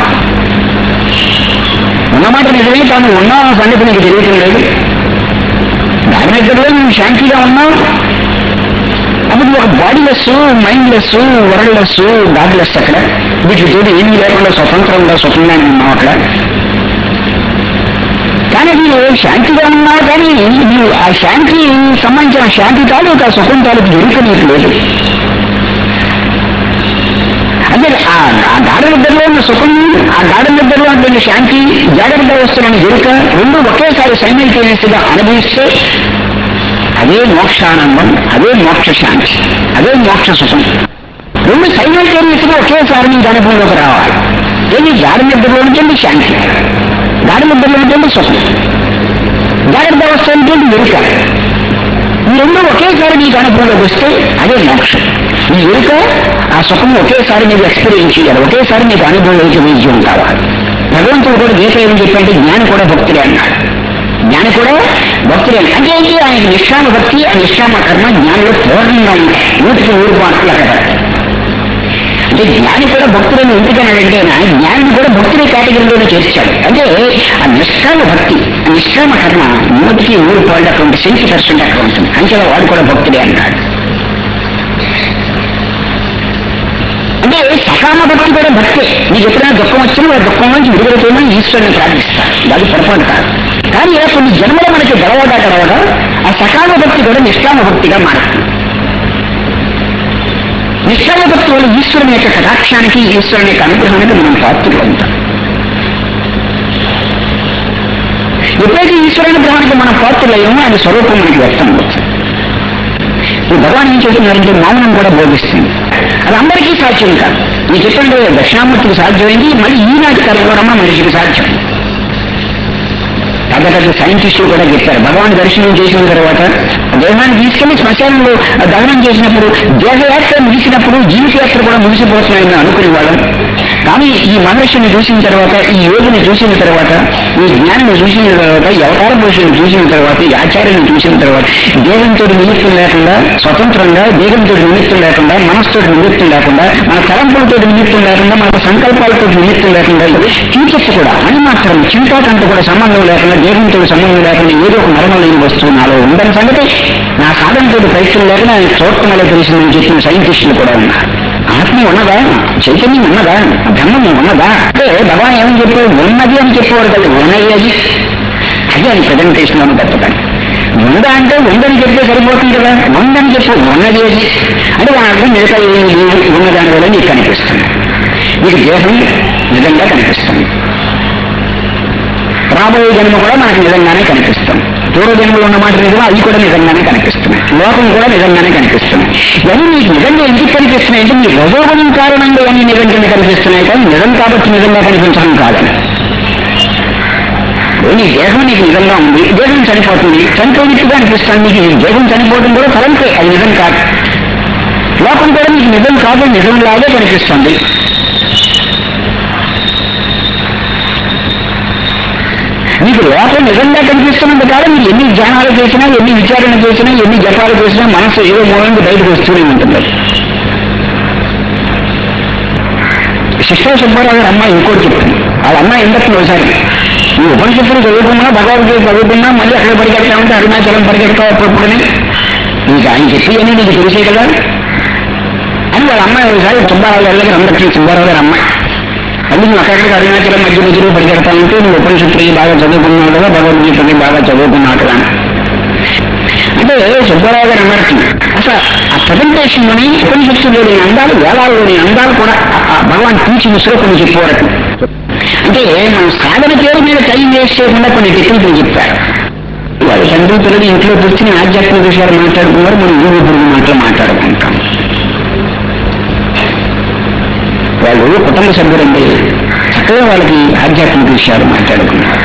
ఉన్నమాట నిజమే తాను ఉన్నాం అన్న సంగతి నీకు తెలియటం లేదు దాని దగ్గరలో నువ్వు శాంతిగా ఉన్నావు అప్పుడు ఒక బాడీలెస్ మైండ్లెస్ వరల్డ్లెస్ గాడ్లెస్ అక్కడ వీటితో ఏమీ లేకుండా స్వతంత్రంగా సుఖంగా ఉన్నావు అక్కడ కానీ నీవు శాంతిగా ఉన్నావు కానీ నీవు ఆ శాంతి సంబంధించిన శాంతి తాలూకు ఆ సుఖం తాలూకు ఎరుక నీకు లేదు అంటే ఆ ఆ గాఢ నిద్రలో ఉన్న సుఖం ఆ గాఢ నిద్రలో ఉన్నటువంటి శాంతి జాగ్రత్త వస్తున్న ఎరుక రెండు ఒకేసారి సైమల్టేనియస్ గా అనుభవిస్తే అదే మోక్షానందం అదే మోక్ష శాంతి అదే మోక్ష సుఖం రెండు సైమల్టేనియస్ గా ఒకేసారి నీకు అనుభవంలోకి రావాలి ఏది గాఢ నిద్రలో ఉంటుంది శాంతి గాఢ నిద్రలో ఉంటుంది సుఖం జాగ్రత్త అవస్థ ఉంటుంది ఎరుక ఈ రెండు ఒకేసారి నీకు అనుభవంలోకి వస్తే అదే మోక్షం నీ ఎరుక ఆ సుఖం ఒకేసారి నీకు ఎక్స్పీరియన్స్ చేయాలి ఒకేసారి నీకు అనుభవంలోకి విజయం కావాలి భగవంతుడు కూడా గీత ఏం చెప్పంటే జ్ఞాని కూడా భక్తుడే అన్నాడు జ్ఞాని కూడా భక్తుడే అంటే ఏంటి ఆయన నిష్కామ భక్తి ఆ నిష్కామ కర్మ జ్ఞానిలో పూర్ణంగా ఉంటాయి నూటికి ఊరు పాటలు అక్కడ అంటే జ్ఞాని కూడా భక్తులను ఎందుకన్నాడంటే ఆయన జ్ఞానిని కూడా భక్తుడి కేటగిరీలోనే చేర్చాడు అంటే ఆ నిష్కామ భక్తి ఆ నిష్కామ కర్మ నూటికి ఊరు పాళ్ళు అక్కడ ఉంటుంది సెంటీ పర్సెంట్ అక్కడ ఉంటుంది అంచేలా వాడు కూడా భక్తుడే అన్నాడు అంటే సకామ భక్తి కూడా భక్తే నీకు ఎప్పుడైనా దుఃఖం వచ్చినా వాడు దుఃఖం నుంచి విడుదల చేయమని ఈశ్వరుని ప్రార్థిస్తారు అది పొరపాటు కాదు కానీ కొన్ని జన్మలో మనకి గడవగా గడవగా ఆ సకామ భక్తి కూడా నిష్కామ భక్తిగా మారుతుంది నిష్కామ భక్తి వల్ల ఈశ్వరుని యొక్క కటాక్షానికి ఈశ్వరుని యొక్క అనుగ్రహానికి మనం పాత్రలు ఉంటాం ఎప్పుడైతే ఈశ్వరుని గ్రహానికి మనం పాత్రలయ్యామో ఆయన స్వరూపం మనకి వ్యక్తం అవుతుంది ఈ భగవాన్ ఏం చెప్తున్నారంటే మౌనం కూడా బోధిస్తుంది అది అందరికీ సాధ్యం కాదు నేను చెప్పండి దక్షిణామూర్తికి సాధ్యమైంది మళ్ళీ ఈనాటి కలగడమా మనిషికి సాధ్యం పెద్ద పెద్ద సైంటిస్టులు కూడా చెప్పారు భగవాన్ దర్శనం చేసిన తర్వాత దేహాన్ని తీసుకెళ్లి శ్మశానంలో దహనం చేసినప్పుడు దేహయాత్ర ముగిసినప్పుడు జీవితయాత్ర కూడా ముగిసిపోతున్నాయని అనుకునే వాళ్ళం కానీ ఈ మహర్షిని చూసిన తర్వాత ఈ యోగిని చూసిన తర్వాత ఈ జ్ఞానిని చూసిన తర్వాత ఈ అవతార పురుషుని చూసిన తర్వాత ఈ ఆచార్యుని చూసిన తర్వాత దేహంతో నిమిత్తం లేకుండా స్వతంత్రంగా దేహంతో నిమిత్తం లేకుండా మనస్సుతో నిమిత్తం లేకుండా మన తలంపులతో నిమిత్తం లేకుండా మన సంకల్పాలతో నిమిత్తం లేకుండా టీచర్స్ కూడా అని మాత్రం చింతాకంత కూడా సంబంధం లేకుండా దేహంతో సంబంధం లేకుండా ఏదో ఒక మరణం లేని వస్తువు నాలో ఉందని సంగతి నా సాధనతో ప్రయత్నం లేకుండా ఆయన చూడటం వల్ల తెలిసిందని చెప్పిన సైంటిస్టులు కూడా ఉన్నారు ఆత్మ ఉన్నదా చైతన్యం ఉన్నదా బ్రహ్మం ఉన్నదా అంటే భగవాన్ ఏమని చెప్పారు ఉన్నది అని చెప్పేవారు కదా ఉన్నది అది అది అని ప్రజెంటేషన్ అని తప్పకండి ఉందా అంటే ఉందని చెప్తే సరిపోతుంది కదా ఉందని చెప్పు ఉన్నది అది అంటే దాని అర్థం మిగతా ఏమి లేవు ఉన్నదాని వల్ల నీకు కనిపిస్తుంది నీకు దేహం నిజంగా కనిపిస్తుంది రాబోయే జన్మ కూడా మనకు నిజంగానే కనిపిస్తుంది పూర్వ జన్మలో ఉన్న మాట నిజమో అవి కూడా నిజంగానే కనిపిస్తున్నాయి లోకం కూడా నిజంగానే కనిపిస్తుంది ఇవన్నీ నీకు నిజంగా ఎందుకు కనిపిస్తున్నాయి అంటే నీ రజోగుణం కారణంగా ఇవన్నీ నిజం కింద కనిపిస్తున్నాయి కానీ నిజం కాబట్టి నిజంగా కనిపించడం కాదని ఇప్పుడు నీ దేహం నీకు నిజంగా ఉంది దేహం చనిపోతుంది చనిపోయినట్టుగా అనిపిస్తుంది నీకు ఈ దేహం చనిపోవడం కూడా తలంపే అది నిజం కాదు లోకం కూడా నీకు నిజం కాదు నిజంలాగే కనిపిస్తుంది మీకు లోపల నిజంగా కనిపిస్తున్నంత కాలం మీరు ఎన్ని ధ్యానాలు చేసినా ఎన్ని విచారణ చేసినా ఎన్ని జపాలు చేసినా మనసు ఏదో మూలంగా బయటకు వస్తూనే ఉంటుంది శిష్టా సుబ్బారావు గారు అమ్మాయి ఇంకోటి చెప్పింది వాళ్ళ అమ్మాయి ఎందుకు ఒకసారి ఈ ఉపనిషత్తులు చదువుకున్నా భగవద్గీత చదువుకున్నా మళ్ళీ అక్కడ పరిగెడతా ఉంటే అరుణాచలం పరిగెడతా అప్పుడప్పుడని నీకు ఆయన చెప్పి అని నీకు తెలిసే కదా అని వాళ్ళ అమ్మాయి ఒకసారి సుబ్బారావు గారి దగ్గర అందరికీ సుబ్బారావు గారి అమ్మాయి అది నువ్వు అక్కడికి అరుణాచలం మధ్య మధ్యలో పరిగెడతా ఉంటే నువ్వు ఉపనిషత్తులకి బాగా చదువుకున్నావు కదా భగవద్గీతని బాగా చదువుకున్నావు కదా అంటే సుబ్బారావు గారు అన్నట్టు అసలు ఆ ప్రజెంటేషన్ లోని ఉపనిషత్తులోని అందాలు వేలాల్లోని అందాలు కూడా ఆ- ఆ భగవాన్ పీచి ముసులో కొన్ని చెప్పేవారు అంటే మనం సాధన పేరు మీద టైం వేస్ట్ చేయకుండా కొన్ని టెక్నికలు చెప్పారు వాళ్ళ తండ్రి పిల్లలు ఇంట్లో కూర్చుని ఆధ్యాత్మిక విషయాలు మాట్లాడుకున్నారు మనం ఊరు పురుగు మాటలు మాట్లాడుకుంటాం వాళ్ళు కుటుంబ సభ్యులండి చక్కగా వాళ్ళకి ఆధ్యాత్మిక విషయాలు మాట్లాడుకున్నారు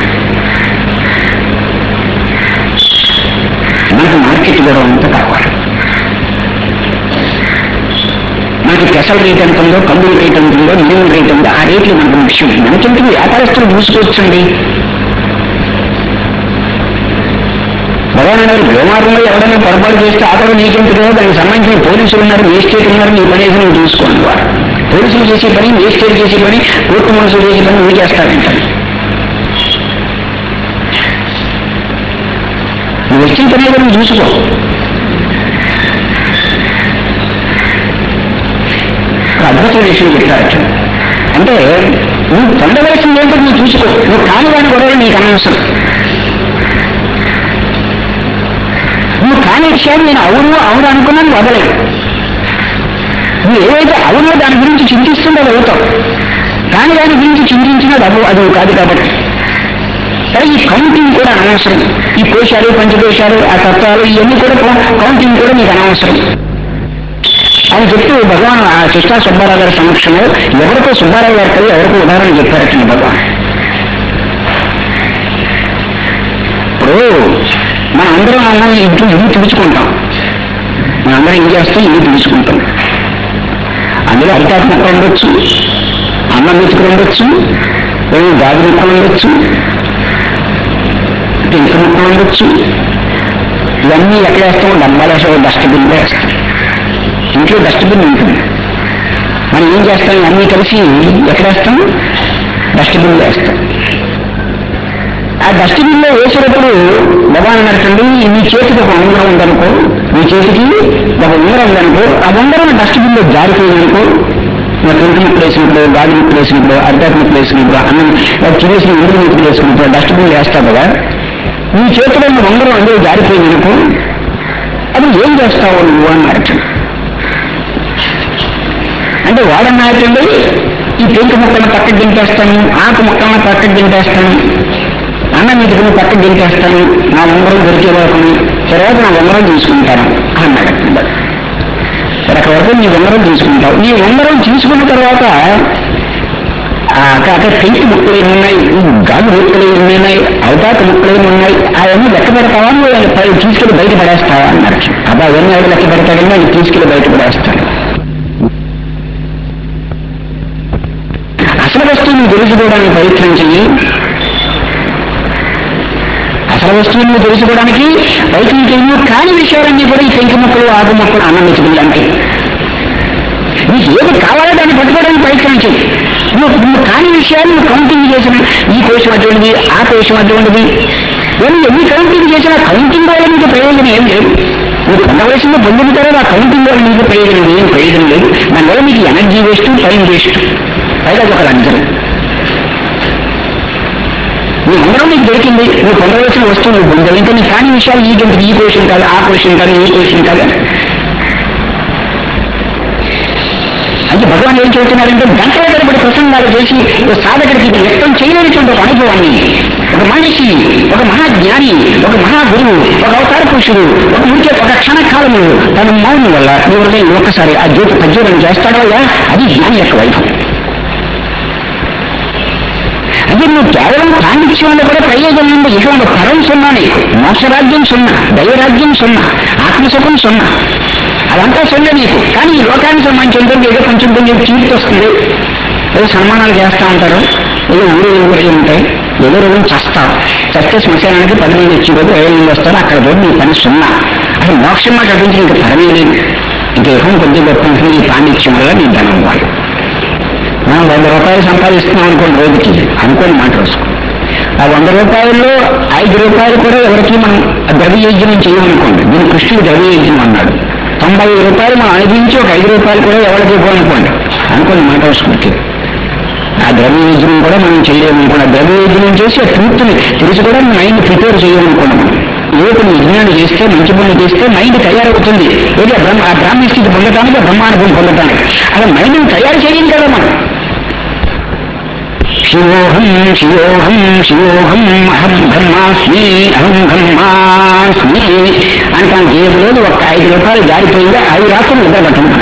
మనకు మార్కెట్ కూడా అంతా కావాలి మనకి పెసల రేట్ ఎంత ఉందో కందుల రేట్ ఎంత ఉందో మినిమం రేట్ ఉందో ఆ రేట్లు మనకు విషయం మనకెందుకు వ్యాపారస్తులు మూసుకోవచ్చండి భగవాన్ గారు వ్యవహారంలో ఎవరైనా పొరపాటు చేస్తే ఆటో నీకెందుకు దానికి సంబంధించిన పోలీసులు ఉన్నారు మేజిస్ట్రేట్ ఉన్నారు నీ పని వేసి నువ్వు చూసుకోండి వారు పోలీసులు చేసే పని మేజిస్ట్రేట్ చేసే పని కోర్టు మనుషులు చేసే పని నువ్వు చేస్తారంటారు నువ్వు వచ్చిన పని ఏదో నువ్వు చూసుకో ఒక అద్భుతమైన విషయం చెప్తారు అంటే నువ్వు పొందవలసింది ఏంటో నువ్వు చూసుకో నువ్వు కాని వాడిని కూడా నీకు అనవసరం నువ్వు కాని విషయాలు నేను అవును అవును అనుకున్నాను వదలేదు నువ్వు ఏదైతే అవునో దాని గురించి చింతిస్తుందో అది అవుతావు కానీ దాని గురించి చింతించినది అవు అది కాదు కాబట్టి సరే ఈ కౌంటింగ్ కూడా అనవసరం ఈ కోశాలు పంచకోశాలు ఆ తత్వాలు ఇవన్నీ కూడా కౌంటింగ్ కూడా నీకు అనవసరం అని చెప్తూ భగవాన్ ఆ కృష్ణా సుబ్బారావు గారి సమక్షంలో ఎవరికో సుబ్బారావు గారి కలిగి ఎవరికో ఉదాహరణ చెప్పారట భగవాన్ ఇప్పుడు మన అందరం అన్నం ఇంట్లో ఇల్లు తుడుచుకుంటాం మన అందరం ఏం చేస్తాం ఇల్లు తుడుచుకుంటాం అందులో అరిటాకు మొక్క ఉండొచ్చు అన్నం మెతుకులు ఉండొచ్చు ఏమి గాజు ముక్కలు ఉండొచ్చు పెంక ముక్కలు ఉండొచ్చు ఇవన్నీ ఎక్కడ వేస్తాం డబ్బాలు వేస్తాం డస్ట్బిన్ వేస్తాం ఇంట్లో డస్ట్బిన్ ఉంటుంది మనం ఏం చేస్తాం ఇవన్నీ కలిసి ఎక్కడ వేస్తాం డస్ట్బిన్లో వేస్తాం ఆ డస్ట్బిన్లో వేసేటప్పుడు భగవాన్ అన్నట్టండి నీ చేతికి ఒక ఉంగరం ఉందనుకో నీ చేతికి ఒక ఉంగరం ఉందనుకో ఆ ఉంగరం డస్ట్బిన్లో జారిపోయిందనుకో నా పెంకు ముక్కలు వేసినప్పుడు గాజు ముక్కలు వేసినప్పుడు అరిటాకు ముక్కలు వేసినప్పుడు అన్నం చివేసిన ఇంటి ముక్కలు వేసినప్పుడు డస్ట్బిన్లో వేస్తావు కదా నీ చేతిలో ఉన్న ఉంగరం అందులో జారిపోయిందనుకో అది ఏం చేస్తావు నువ్వు అన్నారు అంటే వాడన్నాయండి ఈ పెంకు ముక్కలను పక్కకు దింపేస్తాను ఆకు ముక్కలను పక్కకు దింపేస్తాను అన్నం ఇటుకుని పక్కకు దింపేస్తాను నా ఉంగరం దొరికే వరకు తర్వాత నా ఉంగరం తీసుకుంటాను అన్నాడు అక్కడ వరకు నీ ఉంగరం తీసుకుంటావు నీ ఉంగరం తీసుకున్న తర్వాత ఆ అక్కడ పెంకు ముక్కలు ఏమి ఉన్నాయి గాజు ముక్కలు ఏమి ఉన్నాయి అవతాక ముక్కలు ఏమి ఉన్నాయి అవన్నీ లెక్క పెడతావా నువ్వు పై తీసుకెళ్ళి బయట పడేస్తావా అన్నారు అబ్బా అవన్నీ ఎవరు లెక్క పెడతాడని అది తీసుకెళ్ళి బయట పడేస్తాను అసలు వస్తువుని తెలుసుకోవడానికి ప్రయత్నం చెయ్యి అసలు వస్తువుని తెలుసుకోవడానికి ప్రయత్నం చెయ్యి కాని విషయాలన్నీ కూడా ఈ పెంకు మొక్కలు ఆకు మొక్కలు అన్నం వెతుకులు అంటాయి నీకు ఏది కావాలో దాన్ని పట్టుకోవడానికి ప్రయత్నం చెయ్యి నువ్వు నువ్వు కాని విషయాలు నువ్వు కౌంటింగ్ చేసిన ఈ కోశం అటువంటిది ఆ కోశం అటువంటిది నేను ఎన్ని కౌంటింగ్ చేసినా కౌంటింగ్ వల్ల నీకు ప్రయోజనం ఏం లేదు నువ్వు పొందవలసింది పొందిన తర్వాత ఆ కౌంటింగ్ వల్ల నీకు ప్రయోజనం ఏం ప్రయోజనం లేదు దానివల్ల నీకు ఎనర్జీ వేస్ట్ టైం వేస్ట్ పైగా అది ఒక లగ్జరీ నీ ఉంగరం నీకు దొరికింది నువ్వు పొందవలసిన వస్తువు నువ్వు పొందావు ఇంకా నీ కాని విషయాలు ఈ గంటకి ఈ క్వశ్చన్ కాదు ఆ క్వశ్చన్ కాదు ఈ క్వశ్చన్ కాదు అంటే భగవాన్ ఏం చెబుతున్నారంటే గంటల తరబడి ప్రసంగాలు చేసి ఒక సాధకుడికి ఇది వ్యక్తం చేయలేనటువంటి ఒక అనుభవాన్ని ఒక మనిషి ఒక మహాజ్ఞాని ఒక మహాగురువు ఒక అవతార పురుషుడు ఒక ముఖ్య ఒక క్షణకాలము తన మౌనం వల్ల నీ హృదయం ఒక్కసారి ఆ జ్యోతి ప్రజ్వలనం చేస్తాడో అది జ్ఞాని యొక్క వైభవం అంటే నువ్వు కేవలం పాండిత్యంలో కూడా ప్రయోజనం ఉంది ఇటువంటి పరం సున్నా నీకు మోక్షరాజ్యం సున్నా దైవరాజ్యం సున్నా ఆత్మసుఖం సున్నా అదంతా సున్నా నీకు కానీ ఈ లోకానికి సంబంధించి ఏదో కొంచెం కొంచెం కీర్తి వస్తుంది ఏదో సన్మానాలు చేస్తూ ఉంటారు ఏదో ఊరు ఊరు ఉంటాయి ఏదో రోజు చస్తావు చస్తే శ్మశానానికి పది మంది వచ్చి రోజు ఏడు మంది వస్తారు అక్కడ రోజు నీ పని సున్నా అసలు మోక్షం మాట అభించి ఇంకా పరమే లేదు ఇంకా ఎక్కువ కొద్ది గొప్ప ఉంటుంది ఈ పాండిత్యం వల్ల నీ ధనం వాళ్ళు మనం వంద రూపాయలు సంపాదిస్తున్నాం అనుకోండి రోజుకి అనుకోని మాట వస్తుంది ఆ వంద రూపాయల్లో ఐదు రూపాయలు కూడా ఎవరికి మనం ద్రవ్యయజ్ఞం చేయమనుకోండి దీని కృష్ణుడు ద్రవ్యయజ్ఞం అన్నాడు తొంభై రూపాయలు మనం అనుభవించి ఒక ఐదు రూపాయలు కూడా ఎవరికి ఇవ్వాలనుకోండి అనుకోండి మాట వస్తుంది ఆ ద్రవ్యయజ్ఞం కూడా మనం చేయలేమనుకోండి ఆ ద్రవ్యయజ్ఞం చేసి ఆ ట్రూత్ని తెలిసి కూడా మైండ్ ప్రిపేర్ చేయమనుకోండి మనం ఏ కొన్ని యజ్ఞాలు చేస్తే మంచి పనులు చేస్తే మైండ్ తయారవుతుంది ఏది ఆ బ్రహ్మ ఆ బ్రాహ్మణ స్థితి పొందటానికి ఆ బ్రహ్మానుభవం పొందటానికి అలా మైండ్ని తయారు చేయం కదా మనం శివోహం శివోహం శివోహం అహం బ్రహ్మాస్మి అహం బ్రహ్మాస్మి అంటాం జేబులో ఒక ఐదు రూపాయలు జారిపోయిందా ఐదు రాత్రులు నిద్ర పట్టడం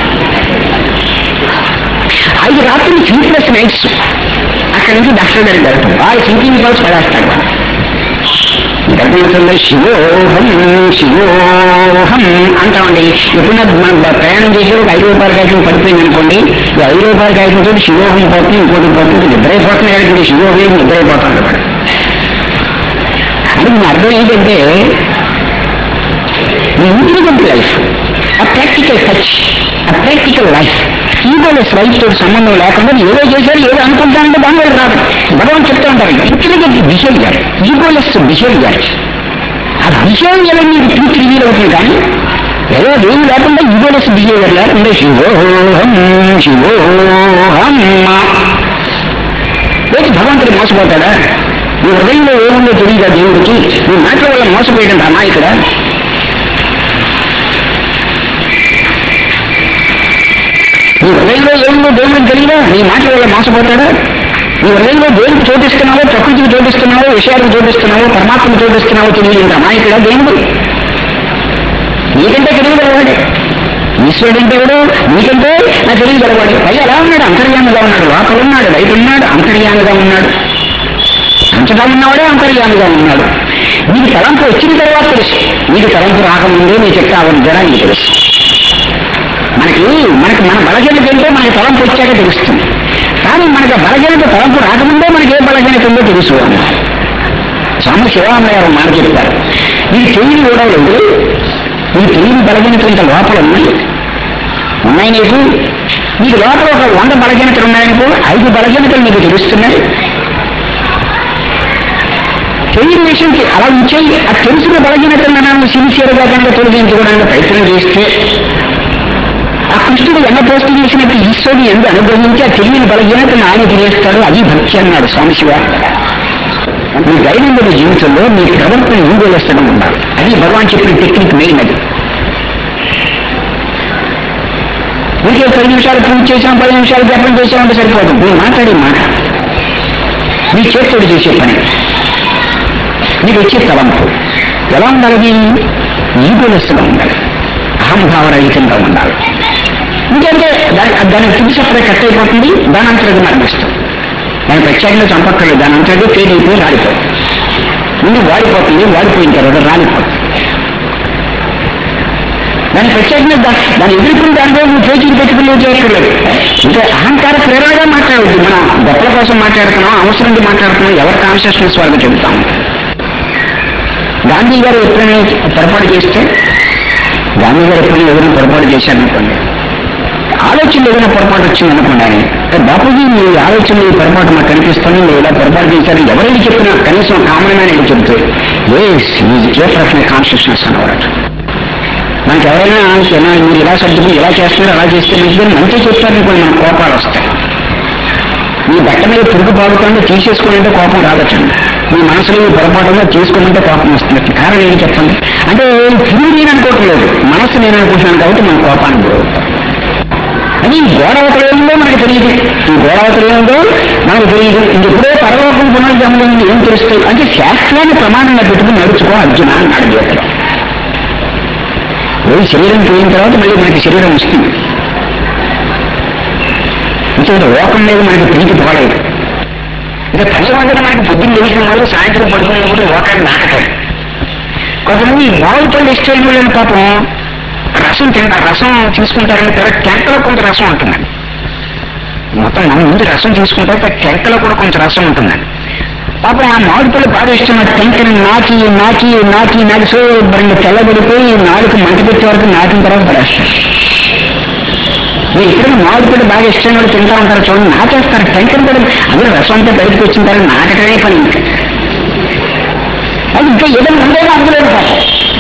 ఐదు రాత్రులు స్లీప్లెస్ నైట్స్ అక్కడి నుంచి డాక్టర్ గారికి జరగటం వాళ్ళు స్లీపింగ్ పల్స్ పడేస్తాడు గర్భంలో శివోహం శివోహం అంటామండి ఎప్పుడన్నా మనం ప్రయాణం చేసి ఒక ఐదు రూపాయల కాగితం పడిపోయింది అనుకోండి ఈ ఐదు రూపాయల కాగితం తోటి శివోహం పోతుంది ఇంకోటి పోతుంది నిద్రైపోతుంది కాబట్టి శివోహం నిద్రైపోతుంది వాడు అంటే దీని అర్థం ఏంటంటే ఇంటెలిజెంట్ లైఫ్ ఆ ప్రాక్టికల్ టచ్ ఆ ప్రాక్టికల్ లైఫ్ ఈగోలెస్ లైఫ్ తోటి సంబంధం లేకుండా ఏదో చేశారు ఏదో అనుకుంటానంటే దాని వల్ల రాదు భగవాన్ చెప్తూ ఉంటారు ఇంటెలిజెంట్ బిహేవియర్ ఈగోలెస్ బిహేవియర్ ఆ బిహేవియర్ మీకు ట్రూత్ రివీల్ అవుతుంది కానీ ఏదో ఏమి లేకుండా ఈగోలెస్ బిహేవియర్ లేకుండా శివోహం శివోహం లేచి భగవంతుడు మోసపోతాడా నీ హృదయంలో ఏముందో తెలియదా దేవుడికి నీ మాటల వల్ల మోసపోయడం అమాయకుడ నీ హృదయంలో ఏముందో దేవుడికి తెలియదా నీ మాటల వల్ల మోసపోతాడా నీ హృదయంలో దేవుడికి చోటిస్తున్నావో ప్రకృతికి చోటిస్తున్నావో విషయాలకు చోటిస్తున్నావో పరమాత్మకు చోటిస్తున్నావో తెలియదు అమాయకుడా దేవుడు నీకంటే తెలియగలవాడే ఈశ్వరుడు అంటే ఎవడు నీకంటే నా తెలియగలవాడు పైగా ఎలా ఉన్నాడు అంతర్యామిగా ఉన్నాడు లోపల ఉన్నాడు బయట ఉన్నాడు అంతర్యామిగా ఉన్నాడు అంతటా ఉన్నవాడే అంతర్యామిగా ఉన్నాడు నీకు తలంపు వచ్చిన తర్వాత తెలుసు నీకు తలంపు రాకముందే నీ చెప్తే అవద్దా నీకు తెలుసు మనకి మనకి మన బలహీనత ఏంటో మనకి తలంపు వచ్చాక తెలుస్తుంది కానీ మనకి ఆ బలహీనత తలంపు రాకముందే మనకి ఏ బలహీనత ఉందో తెలుసు అన్నారు స్వామి శివానంద గారు మాట చెప్తారు నీకు తెలియని కూడా లేదు నీకు తెలియని బలహీనతలు ఇంకా లోపల ఉన్నాయి ఉన్నాయి నీకు నీకు లోపల ఒక వంద బలహీనతలు ఉన్నాయనుకో ఐదు బలహీనతలు నీకు తెలుస్తున్నాయి తెలియని విషయంకి అలా ఉంచేయి ఆ తెలిసిన బలహీనతలను మనం సిన్సియర్గా కనుక తొలగించుకోవడానికి ప్రయత్నం చేస్తే ఆ కృష్ణుడు ఎన్న పోస్ట్ చేసినట్టు ఈశ్వరుడు ఎందు అనుగ్రహించి ఆ తెలియని బలహీనతను ఆయన తెలియస్తాడు అది భక్తి అన్నాడు స్వామి శివ మీ దైనందిన జీవితంలో మీ ప్రవర్తన ఏం చేస్తడం ఉండాలి అది భగవాన్ చెప్పిన టెక్నిక్ మెయిన్ అది ఊరికే పది నిమిషాలు పూజ చేసాం పది నిమిషాలు జపం చేసామంటే సరిపోదు మీరు మాట్లాడే మాట మీ చేతుడు చేసే పని మీకు వచ్చే తలంపు ఎలా ఉండాలి అది ఈగోలెస్గా ఉండాలి అహంభావరహితంగా ఉండాలి ఎందుకంటే దాని దానికి తెలిసి అప్పుడే కట్ అయిపోతుంది దాని అంతటి మరణిస్తాం దాని ప్రత్యేకంగా చంపక్కర్లేదు దాని అంతటి ఫెయిల్ అయిపోయి రాలిపోతుంది ముందు వాడిపోతుంది వాడిపోయిన తర్వాత రాలిపోతుంది దాని ప్రత్యేకంగా దా- దాని ఎదుర్కొని దానిలో నువ్వు పేచీలు పెట్టుకుని నువ్వు చేయక్కర్లేదు ఇంకా అహంకార ప్రేరణగా మాట్లాడవద్దు మనం గొప్పల కోసం మాట్లాడుతున్నాం అవసరంగా మాట్లాడుతున్నాం ఎవరి కాన్షియస్నెస్ వాళ్ళకి చెబుతాం గాంధీ గారు ఎప్పుడైనా పొరపాటు చేస్తే గాంధీ గారు ఎప్పుడైనా ఏదైనా పొరపాటు చేశారనుకోండి ఆలోచనలు ఏదైనా పొరపాటు వచ్చింది అనుకోండి ఆయన "ఏ బాపూజీ మీ ఆలోచన ఈ పొరపాటు మాకు కనిపిస్తుంది మీరు ఇలా పొరపాటు చేశారు ఎవరైనా చెప్పినా కనీసం కామన్ మ్యాన్ చెప్తే a keeper of my consciousness అన్నవాడు మనకి ఎవరైనా ఏమైనా మీరు ఇలా సర్దుకుని ఇలా చేస్తున్నారు అలా చేస్తే మంచిదని మంచి చెప్పారనుకోండి మన కోపాలు వస్తాయి మీ బట్ట మీద పురుగు పాడుతుంటే తీసేసుకోవాలంటే కోపం రాదటండి మీ మనసులో ఈ పొరపాటుగా చేసుకోమంటే కోపం వస్తుంది కారణం ఏంటి చెప్పండి అంటే పురుగు నేను అనుకోవట్లేదు మనసు నేను అనుకుంటున్నాను కాబట్టి మన కోపానికి గురవుతాం అది ఈ గోడ అవతల ఏముందో మనకు తెలియదు ఈ గోడ అవతల ఏముందో మనకు తెలియదు ఇంకెప్పుడో పరలోకం పునర్జన్మం ఏం తెలుస్తాయి అంటే శాస్త్రాన్ని ప్రమాణంగా పెట్టుకుని నడుచుకో అర్జున అన్నాడు గీతలో పోయి శరీరం పోయిన తర్వాత మళ్ళీ మనకి శరీరం వస్తుంది ఇంకొకటి లోకం మీద మనకి ప్రీతి పోలేదు ఇక పని వందన మనకి పొద్దున్న లేచిన వాళ్ళు సాయంత్రం పడుకున్నప్పుడు లోకాన్ని నాటకాడు కొంతమంది ఈ మామిడి పళ్ళు ఇష్టమైన వాళ్ళని పాపం రసం తింటారు రసం తీసుకుంటారని తర్వాత టెంకలో కొంత రసం ఉంటుందండి మొత్తం మన ముందు రసం తీసుకుంటారు తర్వాత టెంకలో కూడా కొంచెం రసం ఉంటుందండి పాపం ఆ మామిడి పళ్ళు బాగా ఇష్టం ఆ టెంకని నాకి నాకి నాకి నాకి సో రెండు తెల్లబడిపోయి నాలుగు మంట పెట్టే వరకు నాటిన తర్వాత పడేస్తారు మీరు ఎప్పుడైనా మామిడి పళ్ళు బాగా ఇష్టం కూడా తింటా ఉంటారు చూడండి నాటేస్తారు టెంకని కూడా అందరూ రసం అంతా బయటకు వచ్చిన తర్వాత నాటకమే పని ఇంకా. అది ఇంకా ఏదైనా ఉందేమో అందులో పాపం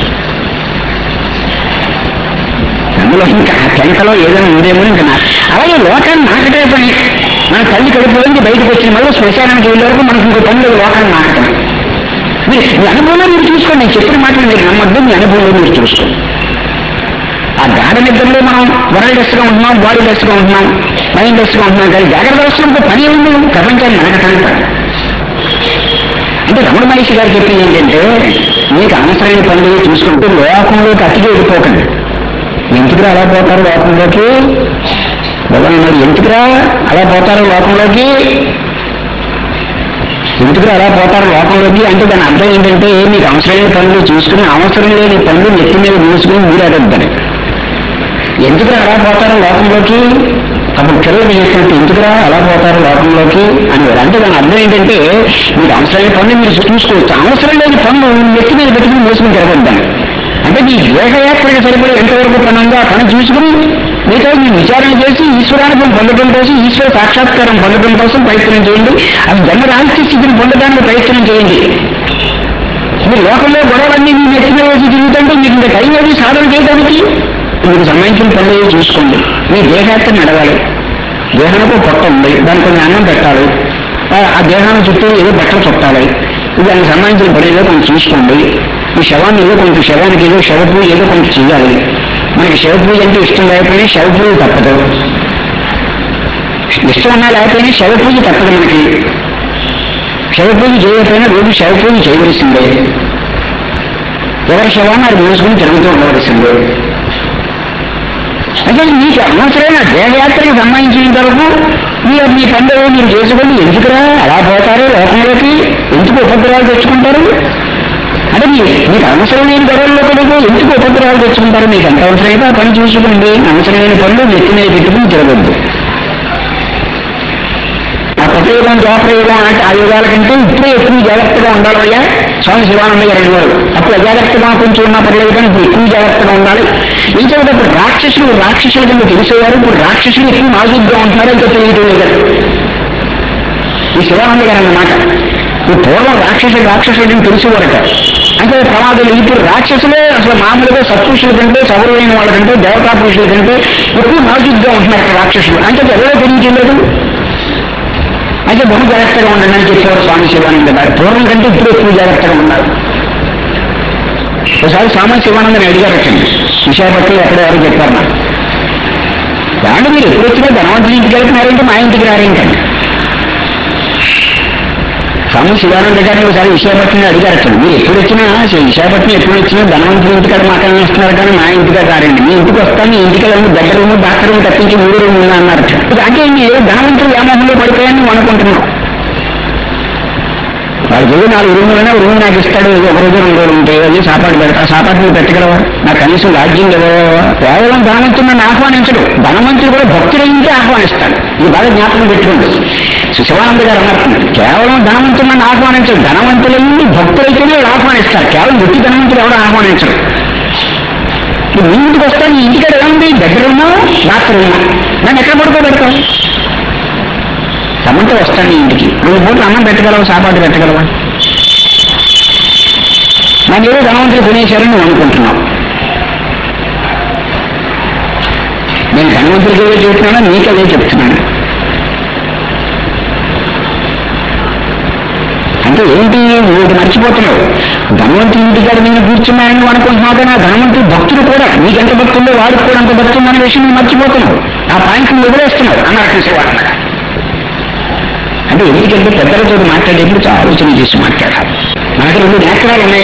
అందులో ఇంకా ఆ టెంకలో ఏదైనా ఉందేమో ఇంకా నా అలాగే లోకాన్ని నాకటే పని మన తల్లి కడుపు నుంచి బయటకు వచ్చిన మళ్ళీ శ్మశానానికి వెళ్ళే వరకు మనకు ఇంకో పని లేదు లోకాన్ని నాకటం మీరు మీ అనుభవంలో మీరు చూసుకోండి నేను చెప్పిన మాటలు మీరు నమ్మద్దు మీ అనుభవంలో మీరు చూసుకోండి ఆ గాఢ నిద్రలో మనం వరల్డ్ డెస్ట్గా ఉంటున్నాం బాడీ డెస్ట్గా ఉంటున్నాం మైండ్ డెస్ట్గా ఉంటున్నాం కానీ జాగ్రత్త అవసరంతో పని ఉంది ప్రపంచాన్ని నడకటానికి పని అంటే రమణ మహర్షి గారు చెప్పింది ఏంటంటే మీకు అవసరమైన పనులు చూసుకుంటూ లోకంలోకి అతికి వెళ్ళిపోకండి ఎందుకురా అలా పోతారు లోకంలోకి భగవాన్ మరి ఎందుకురా అలా పోతారు లోకంలోకి ఎందుకురా అలా పోతారు లోకంలోకి అంటే దాని అర్థం ఏంటంటే మీకు అవసరమైన పనులు చూసుకుని అవసరం లేని పనులు నెత్తి మీద మూసుకుని మీరు అడగద్దని ఎందుకురా అలా పోతారు లోకంలోకి అప్పుడు పిల్లలు చేసినట్టు ఎందుకురా అలా పోతారు లోకంలోకి అనేవారు అంటే దాని అర్థం ఏంటంటే మీకు అవసరమైన పనులు మీరు చూసుకోవచ్చు అవసరం లేని పనులు నెత్తి మీద పెట్టుకుని మోసుకుని తిరగొద్దాను అంటే మీ దేహయాత్రకు సరిపడే ఎంతవరకు పని ఉందో ఆ పని చూసుకుని మీతో మీ విచారణ చేసి ఈశ్వరానుభవం పొందడం కోసం ఈశ్వర సాక్షాత్కారం పొందడం కోసం ప్రయత్నం చేయండి అది జన్మ రాహిత్య స్థితిని పొందడానికి ప్రయత్నం చేయండి మీరు లోకంలో గొడవలన్నీ మీ నెత్తి మీద వేసి తిరుగుతుంటే మీకు ఇంకా టైం ఏది సాధన చేయడానికి మీకు సంబంధించిన పనులు ఏవో చూసుకోండి మీ దేహాత్మ నడవాలి దేహానికి ఒక పొట్ట ఉంది దానికి కొన్ని అన్నం పెట్టాలి ఆ- ఆ దేహాన్ని చుట్టూ ఏదో బట్టలు చుట్టాలి దానికి సంబంధించిన పని ఏదో కొంచెం చూసుకోండి ఈ శవాన్ని ఏదో కొంచెం శవానికి ఏదో శవ పూజ ఏదో కొంచెం చేయాలి మనకి శవ పూజ అంటే ఇష్టం లేకపోయినా శవ పూజ తప్పదు ఇష్టం ఉన్నా లేకపోయినా శవ పూజ తప్పదు మనకి శవ పూజ చేయకపోయినా రోజు శవ పూజ చేయవలసిందే ఎవరి శవాన్ని అది మోసుకుని తిరుగుతూ ఉండవలసిందే అంటే మీకు అనవసరమైన దేహయాత్రకు సంబంధించిన వరకు మీరు మీ పనులు మీరు చేసుకొని ఎందుకురా అలా పోతారు లోకంలోకి ఎందుకు ఉపద్రవాలు తెచ్చుకుంటారు అంటే మీ మీకు అవసరమైన గొడవల్లో కూడా ఎందుకు ఉపద్రవాలు తెచ్చుకుంటారు మీకు ఎంత అవసరమైతే ఆ పని చూసుకోండి అవసరమైన పనులు నెత్తి మీద పెట్టుకుని తిరగద్దు త్రేతాయుగం ద్వాపరయుగం అంటే ఆ యుగాల కంటే ఇప్పుడే ఎక్కువ జాగ్రత్తగా ఉండాలి అయ్యా స్వామి శివానంద గారు అనేవారు అప్పుడు అజాగ్రత్తగా కొంచెం ఉన్నా పర్లేదు కానీ ఇప్పుడు ఎక్కువ జాగ్రత్తగా ఉండాలి ఏం చదివేటప్పుడు రాక్షసులు రాక్షసుల కింద తెలిసేవారు ఇప్పుడు రాక్షసులు ఎక్కువ నాజుగ్గా ఉంటున్నారు ఇంకా తెలియటం లేదు ఈ శివానంద గారు అన్నమాట ఈ పూర్వం రాక్షసులు రాక్షసులని తెలిసేవారట అంటే ప్రమాదాలు ఇప్పుడు రాక్షసులే అసలు మామూలుగా సత్పురుషుల కంటే సౌరవైన వాళ్ళకంటే దేవతా పురుషుల కంటే ఎక్కువ నాజుగ్గా ఉంటున్నారు ఇక్కడ రాక్షసులు అంటే ఎవరో తెలియటం లేదు అయితే బహు జాగ్రత్తగా ఉండండి అని చెప్పేవారు స్వామి శివానంద గారు పూర్వం కంటే ఇప్పుడు ఎక్కువ జాగ్రత్తగా ఉన్నారు ఒకసారి స్వామి శివానందని అడిగారు వచ్చింది విశాఖపట్నంలో ఎక్కడ ఎవరు చెప్పారు నాకు దాంట్లో మీరు ఎప్పుడు వచ్చినా ధనవంతుడి ఇంటికి వెళ్తున్నారంటే మా ఇంటికి రారేంటండి స్వామి శివానంద గారిని ఒకసారి విశాఖపట్నం అడిగారు అతను మీరు ఎప్పుడు వచ్చినా అసలు విశాఖపట్నం ఎప్పుడు వచ్చినా ధనవంతుడి ఇంటికాడ మాటలు వస్తున్నారు కానీ మా ఇంటికాడ రారండి మీ ఇంటికి వస్తాను మీ ఇంటికి వెళ్ళి దగ్గర రూమ్ డాక్టర్ రూమ్ తప్పించి మూడు రూమ్ ఉందా అన్నారు అంటే ఏదో ధనవంతుడు వ్యామోహంలో పడిపోయాయని మనం అనుకుంటున్నాం వాళ్ళకి ఏదో నాలుగు రూములైనా రూమ్ నాకు ఇస్తాడు ఏదో ఒక రోజు రెండు రోజులు ఉంటాయి అది సాపాటు పెడతా సాపాటు నువ్వు పెట్టగలవా నాకు కనీసం రాజ్యం ఇవ్వగలవా కేవలం ధనవంతుడు నన్ను ఆహ్వానించడు ధనవంతుడు కూడా భక్తుడైతే ఆహ్వానిస్తాడు ఇది బాగా జ్ఞాపకం పెట్టుకోండి శివానంద గారు అన్నారు కేవలం ధనవంతుడు నన్ను ఆహ్వానించడు ధనవంతులైంది భక్తులైతేనే వాళ్ళు ఆహ్వానిస్తారు కేవలం వ్యక్తి ధనవంతుడు ఎవరు ఆహ్వానించడు నువ్వు మీ ఇంటికి వస్తా నీ ఇంటికాడ ఏముంది దగ్గర ఉన్నా రాత్రి ఉన్నా నన్ను ఎక్కడ పడుకోబెడతావు రమ్మంటే వస్తాను నీ ఇంటికి రెండు పూటలు అన్నం పెట్టగలవా సాపాటు పెట్టగలవా నాకు ఏదో ధనవంతులు కొనేశారని నువ్వు అనుకుంటున్నావు నేను ధనవంతులకి ఏదో చెబుతున్నానో నీకు అదే చెప్తున్నాను అంటే ఏంటి నువ్వు ఇది మర్చిపోతున్నావు ధనవంతుడి ఇంటికాడ నేను కూర్చున్నానని నువ్వు అనుకుంటున్నావు కానీ ఆ ధనవంతుడు భక్తుడు కూడా నీకెంత భక్తుందో వాడికి కూడా అంత భక్తుంది అనే విషయం నువ్వు మర్చిపోతున్నావు ఆ పాయింట్ నువ్వు వదిలేస్తున్నావు అన్నారు చూసేవాడు అంటే ఎందుకంటే పెద్దలతో మాట్లాడేప్పుడు చాలా ఆలోచన చేసి మాట్లాడాలి మనకు రెండు నేత్రాలు ఉన్నాయి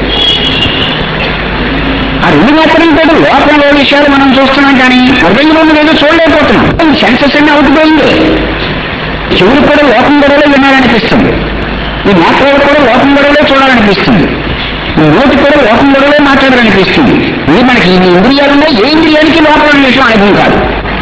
ఆ రెండు నేత్రంతో లోపల విషయాలు మనం చూస్తున్నాం కానీ హృదయంలో ఉన్నదేదో చూడలేకపోతున్నాం సెన్సెస్ అన్ని అవుతుపోయింది చెవులు కూడా లోకం గొడవలో వినాలనిపిస్తుంది ఈ నేత్రాలు కూడా లోకం గొడవలో చూడాలనిపిస్తుంది ఈ నోటి కూడా లోకం గొడవలో మాట్లాడాలనిపిస్తుంది ఇది మనకి ఈ ఇంద్రియాలు ఉన్నాయి ఏ ఇంద్రియానికి లోపల విషయం అనుభవం కాదు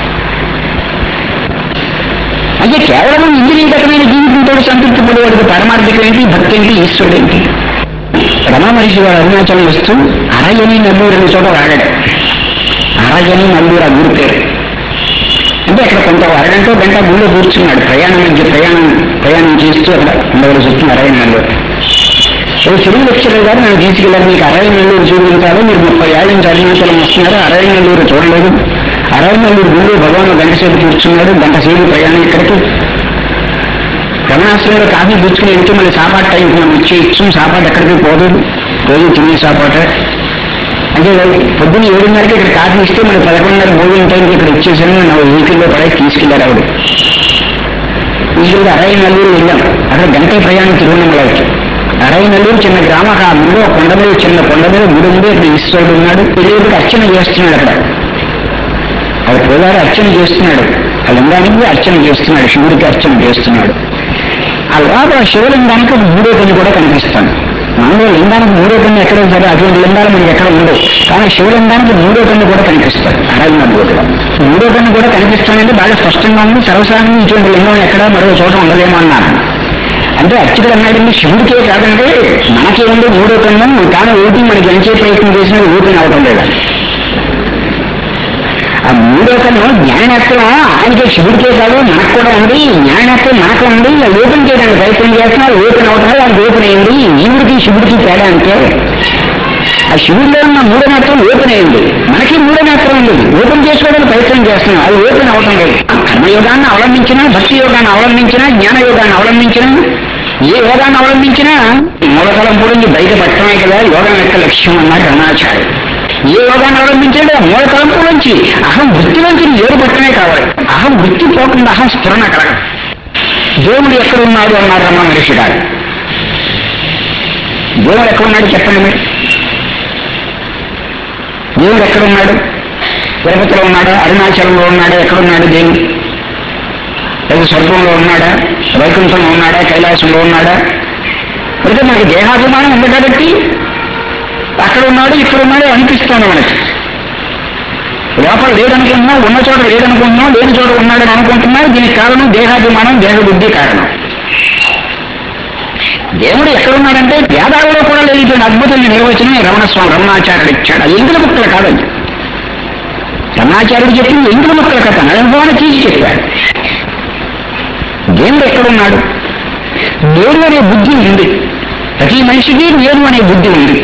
అంటే కేవలం ఇంద్రియగతమైన జీవితంతో సంతృప్తి పడేవాడికి పరమార్థికం ఏంటి భక్తి ఏంటి ఈశ్వరుడు ఏంటి రమణ మహర్షి గారు అరుణాచలం వస్తూ అరయని నల్లూరు అనే చోట వాడాడు అరయని నల్లూరు ఆ గురి పేరు అంటే అక్కడ కొంత అరగంట గంట గుళ్ళో కూర్చున్నాడు ప్రయాణం మధ్య ప్రయాణం ప్రయాణం చేస్తూ అక్కడ ఉండవలసి వస్తుంది అరయని నల్లూరు ఓ తెలుగు లెక్చరర్ గారు నన్ను తీసుకెళ్ళారు మీకు అరవై నెల్లూరు చూపించాలి మీరు ముప్పై ఏళ్ళ నుంచి అరుణాచలం వస్తున్నారు అరవై నెల్లూరు చూడలేదు అరవై నెల్లూరు గుండె భగవాన్ గంట సేపు కూర్చున్నాడు గంట సేపు ప్రయాణం ఇక్కడికి రమణాశ్రమంలో కాఫీ పుచ్చుకుని వెళ్తే మళ్ళీ సాపాటు టైంకి మనం ఇచ్చే ఇచ్చాం సాపాటు ఎక్కడికి పోదు రోజు తినే సాపాటు అంటే పొద్దున్న ఏడున్నరకి ఇక్కడ కాఫీ ఇస్తే మళ్ళీ పదకొండున్నర భోజనం టైంకి ఇక్కడ ఇచ్చేసాను నా వెహికల్లో పడే తీసుకెళ్లారు ఆవిడ తీసుకెళ్తే అరవై నెల్లూరు వెళ్ళాం అక్కడ గంట ప్రయాణం తిరువన్నమలకి అరవై నెల్లూరు చిన్న గ్రామం ఆ ముందు ఒక కొండ మీద చిన్న కొండ మీద గుడి ఉంది అక్కడ ఈశ్వరుడు ఉన్నాడు పెళ్ళికి అర్చన చేస్తున్నాడు అక్కడ అది పూజారి అర్చన చేస్తున్నాడు ఆ లింగానికి అర్చన చేస్తున్నాడు శివుడికి అర్చన చేస్తున్నాడు ఆ లోపల శివలింగానికి ఒక మూడో కన్ను కూడా కనిపిస్తాను మనలో లింగానికి మూడో కన్ను ఎక్కడ సరే అటువంటి లింగాలు మనకి ఎక్కడ ఉండవు కానీ శివలింగానికి మూడో కన్ను కూడా కనిపిస్తాడు అరవింద బోధలో మూడో కన్ను కూడా కనిపిస్తానంటే బాగా స్పష్టంగా ఉంది సర్వసాధారణంగా ఇటువంటి లింగం ఎక్కడ మరో చోట ఉండదేమో అన్నాను అంటే అర్చకుడు అన్నాడండి శివుడికే కాదంటే మనకే ఉంది మూడో కన్ను కానీ ఊపి మనకి ఎంచే ప్రయత్నం చేసినా ఊపిని అవటం లేదా ఆ మూడో కన్ను జ్ఞాననేత్రం ఆయనకే శివుడికే కాదు మనకు కూడా ఉంది జ్ఞాననేత్రం మనకు ఉంది అది ఓపెన్ చేయడానికి ప్రయత్నం చేస్తున్నారు ఓపెన్ అవటం అది ఓపెన్ అయింది ఈవుడికి శివుడికి తేడా అంటే ఆ శివుడిలో ఉన్న మూడో నేత్రం ఓపెన్ అయింది మనకి మూడో నేత్రం ఉంది ఓపెన్ చేసుకోవడానికి ప్రయత్నం చేస్తున్నాం అది ఓపెన్ అవటం లేదు కర్మయోగాన్ని అవలంబించినా భక్తి యోగాన్ని అవలంబించినా జ్ఞాన యోగాన్ని అవలంబించినా ఏ యోగాన్ని అవలంబించినా మూలతలం నుంచి బయట పట్టడమే కదా యోగం యొక్క లక్ష్యం అన్నారు రమణాచార్య ఏ యోగాన్ని అవలంబించాడు మూల తలంపు నుంచి అహం వృత్తిలోంచి వేరు పట్టమే కావాలి అహం వృత్తి పోకుండా అహం స్ఫురణ కలగదు దేవుడు ఎక్కడ ఉన్నాడు అన్నారు రమణ మహర్షి గారు దేవుడు ఎక్కడ ఉన్నాడు చెప్పండి మీరు దేవుడు ఎక్కడ ఉన్నాడు తిరుపతిలో ఉన్నాడా అరుణాచలంలో ఉన్నాడా ఎక్కడ ఉన్నాడు దేవుడు లేదా స్వర్గంలో ఉన్నాడా వైకుంఠంలో ఉన్నాడా కైలాసంలో ఉన్నాడా అయితే మనకి దేహాభిమానం ఉంది కాబట్టి అక్కడ ఉన్నాడు ఇక్కడ ఉన్నాడు అనిపిస్తుంది మనకి లోపల లేదనుకుంటున్నాం ఉన్న చోట లేదనుకుంటున్నాం లేని చోట ఉన్నాడని అనుకుంటున్నారు దీనికి కారణం దేహాభిమానం దేహబుద్ధి కారణం దేవుడు ఎక్కడ ఉన్నాడంటే వేదాలలో కూడా లేనిటువంటి అద్భుతమైన నిర్వచనం ఈ రమణస్వామి రమణాచార్యుడు ఇచ్చాడు అది ఎంగిలి ముక్కలు కాదండి రమణాచార్యుడు చెప్పింది ఎంగిలి ముక్కల కథ అనుభవాన్ని తీసి చెప్పాడు దేవుడు ఎక్కడున్నాడు నేను అనే బుద్ధి ఉంది ప్రతి మనిషికి నేను అనే బుద్ధి ఉంది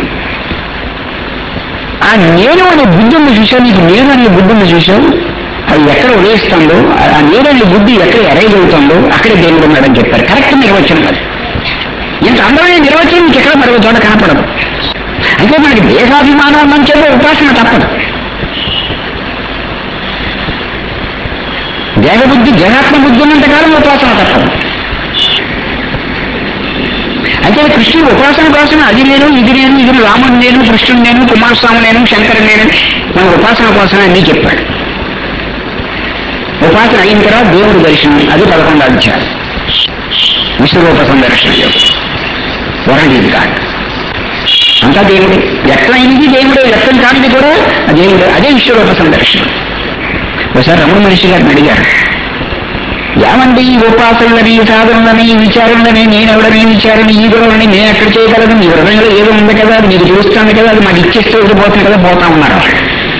ఆ నేను అనే బుద్ధి ఉంది చూసావు నీకు నేను అనే బుద్ధి ఉంది చూసావు అది ఎక్కడ ఉదయిస్తుందో ఆ నేను అనే బుద్ధి ఎక్కడ ఎరైజ్ అవుతుందో అక్కడే దేవుడు ఉన్నాడని చెప్పారు కరెక్ట్ నిర్వచనం అది ఇంత అందమైన నిర్వచనం నీకు ఎక్కడ మరొక చోట కనపడదు అంటే మనకి దేహాభిమానం ఉన్నంత చెప్పే ఉపాసన తప్పదు దేహబుద్ధి దేహాత్మ బుద్ధి ఉన్నంత కాలం ఉపాసన తప్పదు అయితే కృష్ణుడు ఉపాసన కోసం అది నేను ఇది నేను ఇది రాముడు నేను కృష్ణుడు నేను కుమారస్వామి నేను శంకరుడు నేను మన ఉపాసన కోసం అన్నీ చెప్పాడు ఉపాసన అయిన తర్వాత దేవుడి దర్శనం అది పదకొండు అధ్యాయం విశ్వరూప సందర్శన యోగం వరండి కాదు అంతా దేవుడే వ్యక్తమైనది దేవుడే వ్యక్తం కానిది కూడా దేవుడే అదే విశ్వరూప సందర్శనం ఒకసారి రమణ మనిషి గారిని అడిగారు ఏమండి ఈ ఉపాసనలని ఈ సాధనలని ఈ విచారణలని నేనెవడని విచారణ ఈ గురువులని నేను ఎక్కడ చేయగలను మీ హృదయంలో ఏదో ఉంది కదా అది మీకు చూస్తాను కదా అది మాకు ఇచ్చేస్తే వెళ్ళిపోతుంది కదా పోతా ఉన్నారు వాళ్ళు.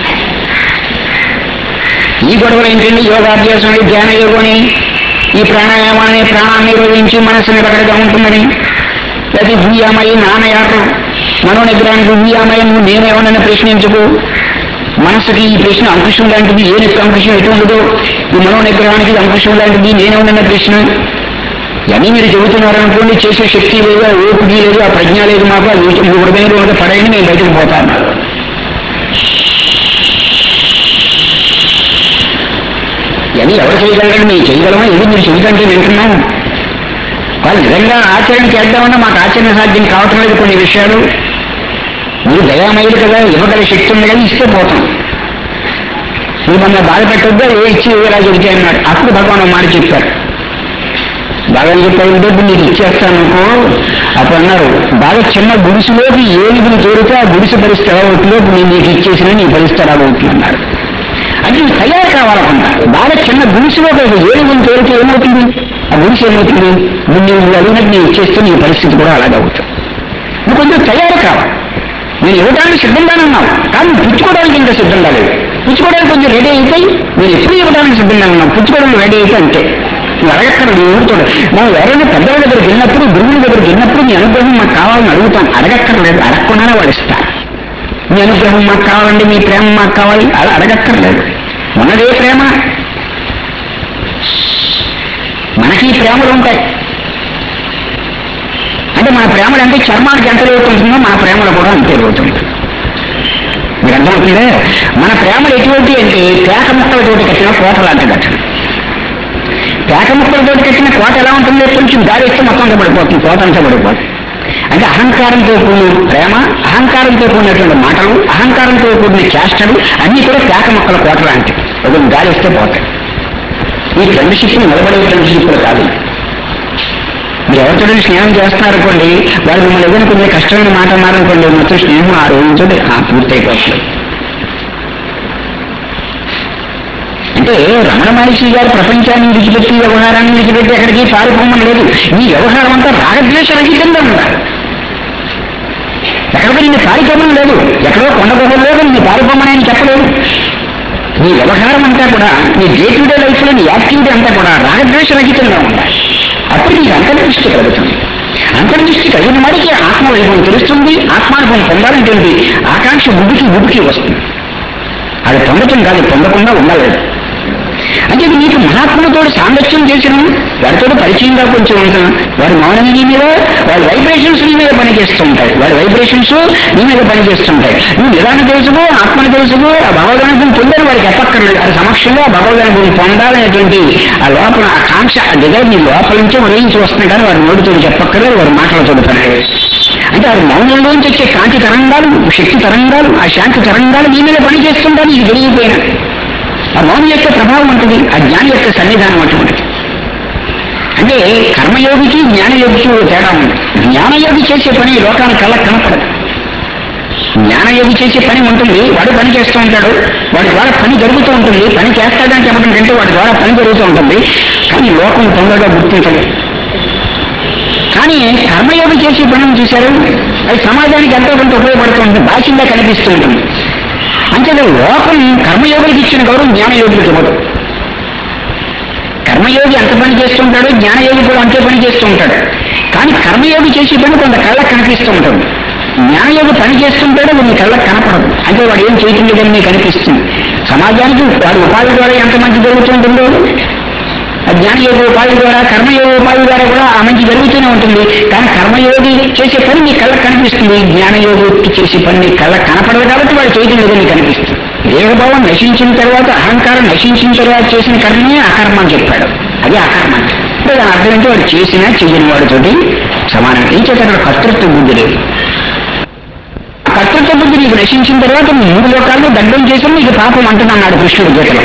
ఈ గొడవలు ఏంటండి యోగాభ్యాసం అని ధ్యాన యోగని ఈ ప్రాణాయామాన్ని ప్రాణాన్ని నిర్వహించి మనసు నిలకడగా ఉంటుందని ప్రతి భూయామయ్యి నానయాటం మనో నిగ్రహానికి భూయామయ్య నువ్వు నేనేమన్నా ప్రశ్నించుకో మనసుకి ఈ ప్రశ్న అంకుశం లాంటిది ఏ యొక్క అంకుశం ఎటు ఉండదో ఈ మనో నిగ్రహానికి ఇది అంకుశం లాంటిది నేనేమన్నా ప్రశ్న ఇవన్నీ మీరు చెబుతున్నారు అనుకోండి చేసే శక్తి లేదు ఆ ఓపిక లేదు ఆ ప్రజ్ఞ లేదు మాకు అది మీ హృదయంలో ఉంటే పడేయండి నేను బయటకు పోతా అన్నారు ఇవన్నీ ఎవరు చేయగలరని మేము చేయగలమా ఇది మీరు చెబుతుంటే వింటున్నాం వాళ్ళు నిజంగా ఆచరణ చేద్దామన్నా మాకు ఆచరణ సాధ్యం కావటం లేదు కొన్ని విషయాలు మీరు దయామయులు కదా ఇవ్వగల శక్తి ఉంది కదా ఇస్తే పోతాం మీరు మన బాధ పెట్టొద్దా ఏ ఇచ్చి ఇలా చెబితే అన్నాడు అప్పుడు భగవాన్ ఒక మాట చెప్పారు బాగా చెప్పారంటే ఇప్పుడు నీకు ఇచ్చేస్తాను అనుకో అప్పుడు అన్నారు బాగా చిన్న గుడిసెలోకి ఏనుగులు తోడితే ఆ గుడిసె పరిస్థితి ఎలా అవుతుందో ఇప్పుడు నేను నీకు ఇచ్చేసిన నీ పరిస్థితి ఎలా అవుతుంది అన్నారు అంటే నువ్వు తయారు కావాలనుకున్నా బాగా చిన్న గుడిసెలోకి ఒక ఏనుగులు తోడితే ఏమవుతుంది ఆ గుడిసె ఏమవుతుంది నువ్వు నువ్వు అడిగినట్టు నేను ఇచ్చేస్తే నీ పరిస్థితి కూడా అలాగే అవుతుంది నువ్వు కొంచెం తయారు కావాలి నేను ఇవ్వడానికి సిద్ధంగానే ఉన్నావు కానీ నువ్వు పుచ్చుకోవడానికి ఇంకా సిద్ధంగా లేదు పుచ్చుకోవడానికి కొంచెం రెడీ అయితే నేను ఎప్పుడు ఇవ్వడానికి సిద్ధంగా ఉన్నాను పుచ్చుకోవడానికి రెడీ అయితే అంతే నువ్వు అడగక్కడ నువ్వు ఊరుతాడు మనం ఎవరైనా పెద్దల దగ్గరికి వెళ్ళినప్పుడు గురువుల దగ్గరికి వెళ్ళినప్పుడు నీ అనుగ్రహం మాకు కావాలని అడుగుతాం అడగక్కర్లేదు అడగకుండానే వాడు ఇస్తారు మీ అనుగ్రహం మాకు కావాలండి మీ ప్రేమ మాకు కావాలి అలా అడగక్కర్లేదు ఉన్నదే ప్రేమ మనకి ప్రేమలు ఉంటాయి అంటే మన ప్రేమలు అంటే చర్మానికి ఎంత లోతుంటుందో మన ప్రేమలు కూడా అంతే లోతుంది మీకు అర్థమవుతుందే మన ప్రేమలు ఎటువంటి అంటే పేక ముక్కలతోటి కట్టిన కోట లాంటి కట్టడం పేక ముక్కలతోటి కట్టిన కోట ఎలా ఉంటుంది కొంచెం గాలి ఇస్తే మొత్తం అంతా పడిపోతుంది కోట అంతా పడిపోతుంది అంటే అహంకారంతో కూడిన ప్రేమ అహంకారంతో కూడినటువంటి మాటలు అహంకారంతో కూడిన చేష్టలు అన్నీ కూడా పేక మొక్కల కోట లాంటివి ఒక గాలి ఇస్తే పోతాయి ఈ ఫ్రెండ్షిప్ నిలబడే ఫ్రెండ్షిప్లు కాదు మీరు ఎవరితో స్నేహం చేస్తున్నారనుకోండి వాళ్ళు మిమ్మల్ని ఏదైనా కొంచెం కష్టమైన మాట అన్నారనుకోండి మొత్తం స్నేహం ఆ రోజుతో పూర్తయిపోతుంది అంటే రమణ మహర్షి గారు ప్రపంచాన్ని విడిచిపెట్టి వ్యవహారాన్ని విడిచిపెట్టి ఎక్కడికి పారిపోమని లేదు ఈ వ్యవహారం అంతా రాగద్వేష రహితంగా ఉండాలి ఎక్కడికి నిన్ను పారిపోమని లేదు ఎక్కడో కొండ గుహలు లేదు నిన్ను పారిపోమని ఆయన చెప్పలేదు నీ వ్యవహారం అంతా కూడా నీ డే టు డే లైఫ్ లో నీ యాక్టివిటీ అంతా కూడా రాగద్వేష రహితంగా ఉండాలి అప్పుడు నీకు అంతర్దృష్టి కలుగుతుంది అంతర్దృష్టి కలిగిన వాడికి ఆత్మవైభవం తెలుస్తుంది ఆత్మానుభవం పొందాలంటే ఆకాంక్ష ఉడికి ఉడికి వస్తుంది అది పొందటం కాదు పొందకుండా ఉండలేదు అంటే ఇది నీకు మహాత్ములతో సాంగత్యం చేసిన వారితో పరిచయంగా కొంచెం ఉంటాం వారి మౌనం నీ మీద వారి వైబ్రేషన్స్ నీ మీద పనిచేస్తూ ఉంటాయి వారి వైబ్రేషన్స్ నీ మీద పనిచేస్తుంటాయి నువ్వు నిదానం తెలుసుకో ఆత్మను తెలుసుకో ఆ భగవదనుభవం పొందని వారికి చెప్పక్కర్లేదు వారి సమక్షంలో ఆ భగవదనుభవం పొందాలనేటువంటి ఆ లోపల ఆ కాంక్ష ఆ డిజైర్ నీ లోపల నుంచే ఉదయించి వస్తున్నాయి కానీ వారి నోటితో చెప్పక్కర్లేదు వారి మాటలతో పని అంటే అది మౌనంలోంచి వచ్చే కాంతి తరంగాలు శక్తి తరంగాలు ఆ శాంతి తరంగాలు నీ మీద పనిచేస్తుంటాయి ఇది జరిగిపోయినా ఆ మౌనం యొక్క ప్రభావం ఉంటుంది ఆ జ్ఞాని యొక్క సన్నిధానం అటువంటిది అంటే కర్మయోగికి జ్ఞానయోగికి ఓ తేడా ఉంది జ్ఞానయోగి చేసే పని ఈ లోకానికి కళ్ళ కనపడదు జ్ఞానయోగి చేసే పని ఉంటుంది వాడు పని చేస్తూ ఉంటాడు వాడి ద్వారా పని జరుగుతూ ఉంటుంది పని చేస్తాడని చెప్పడం కంటే వాడి ద్వారా పని జరుగుతూ ఉంటుంది కానీ లోకం తొందరగా గుర్తించదు కానీ కర్మయోగం చేసే పనులు చూశారు అది సమాజానికి ఎంతో కొంత ఉపయోగపడుతూ ఉంటుంది బాహ్యంగా కనిపిస్తూ ఉంటుంది అంతేగా లోకం కర్మయోగులకు ఇచ్చిన గౌరవం జ్ఞానయోగులకు ఇవ్వదు కర్మయోగి ఎంత పని చేస్తుంటాడో జ్ఞానయోగి కూడా అంతే పని చేస్తూ ఉంటాడు కానీ కర్మయోగి చేసే పని కొంత కళ్ళకు కనిపిస్తూ ఉంటుంది జ్ఞానయోగి పని చేస్తుంటాడో నీ కళ్ళకు కనపడదు అంటే వాడు ఏం చేయటం లేదని నీకు కనిపిస్తుంది సమాజానికి వాడి ఉపాధి ద్వారా ఎంత మంచి జరుగుతుంటుందో ఆ జ్ఞానయోగ ఉపాధి ద్వారా కర్మయోగ ఉపాధి ద్వారా కూడా ఆ మంచి జరుగుతూనే ఉంటుంది కానీ కర్మయోగి చేసే పని నీ కళ్ళకు కనిపిస్తుంది జ్ఞానయోగి చేసే పని నీ కళ్ళకు కనపడదు కాబట్టి వాడు చేయటం లేదని నీకు కనిపిస్తుంది దేహభావం నశించిన తర్వాత అహంకారం నశించిన తర్వాత చేసిన కర్మనే అకర్మ అని చెప్పాడు అది అకర్మ అంటే దాని అర్థం ఏంటి వాడు చేసినా చెయ్యని వాడితోటి సమానం ఏం చేత అక్కడ కర్తృత్వ బుద్ధి లేదు ఆ కర్తృత్వ బుద్ధి నీకు నశించిన తర్వాత నీ మూడు లోకాల్లో దండం చేసిన నీకు పాపం అంటున్నాడు కృష్ణుడు గీతలో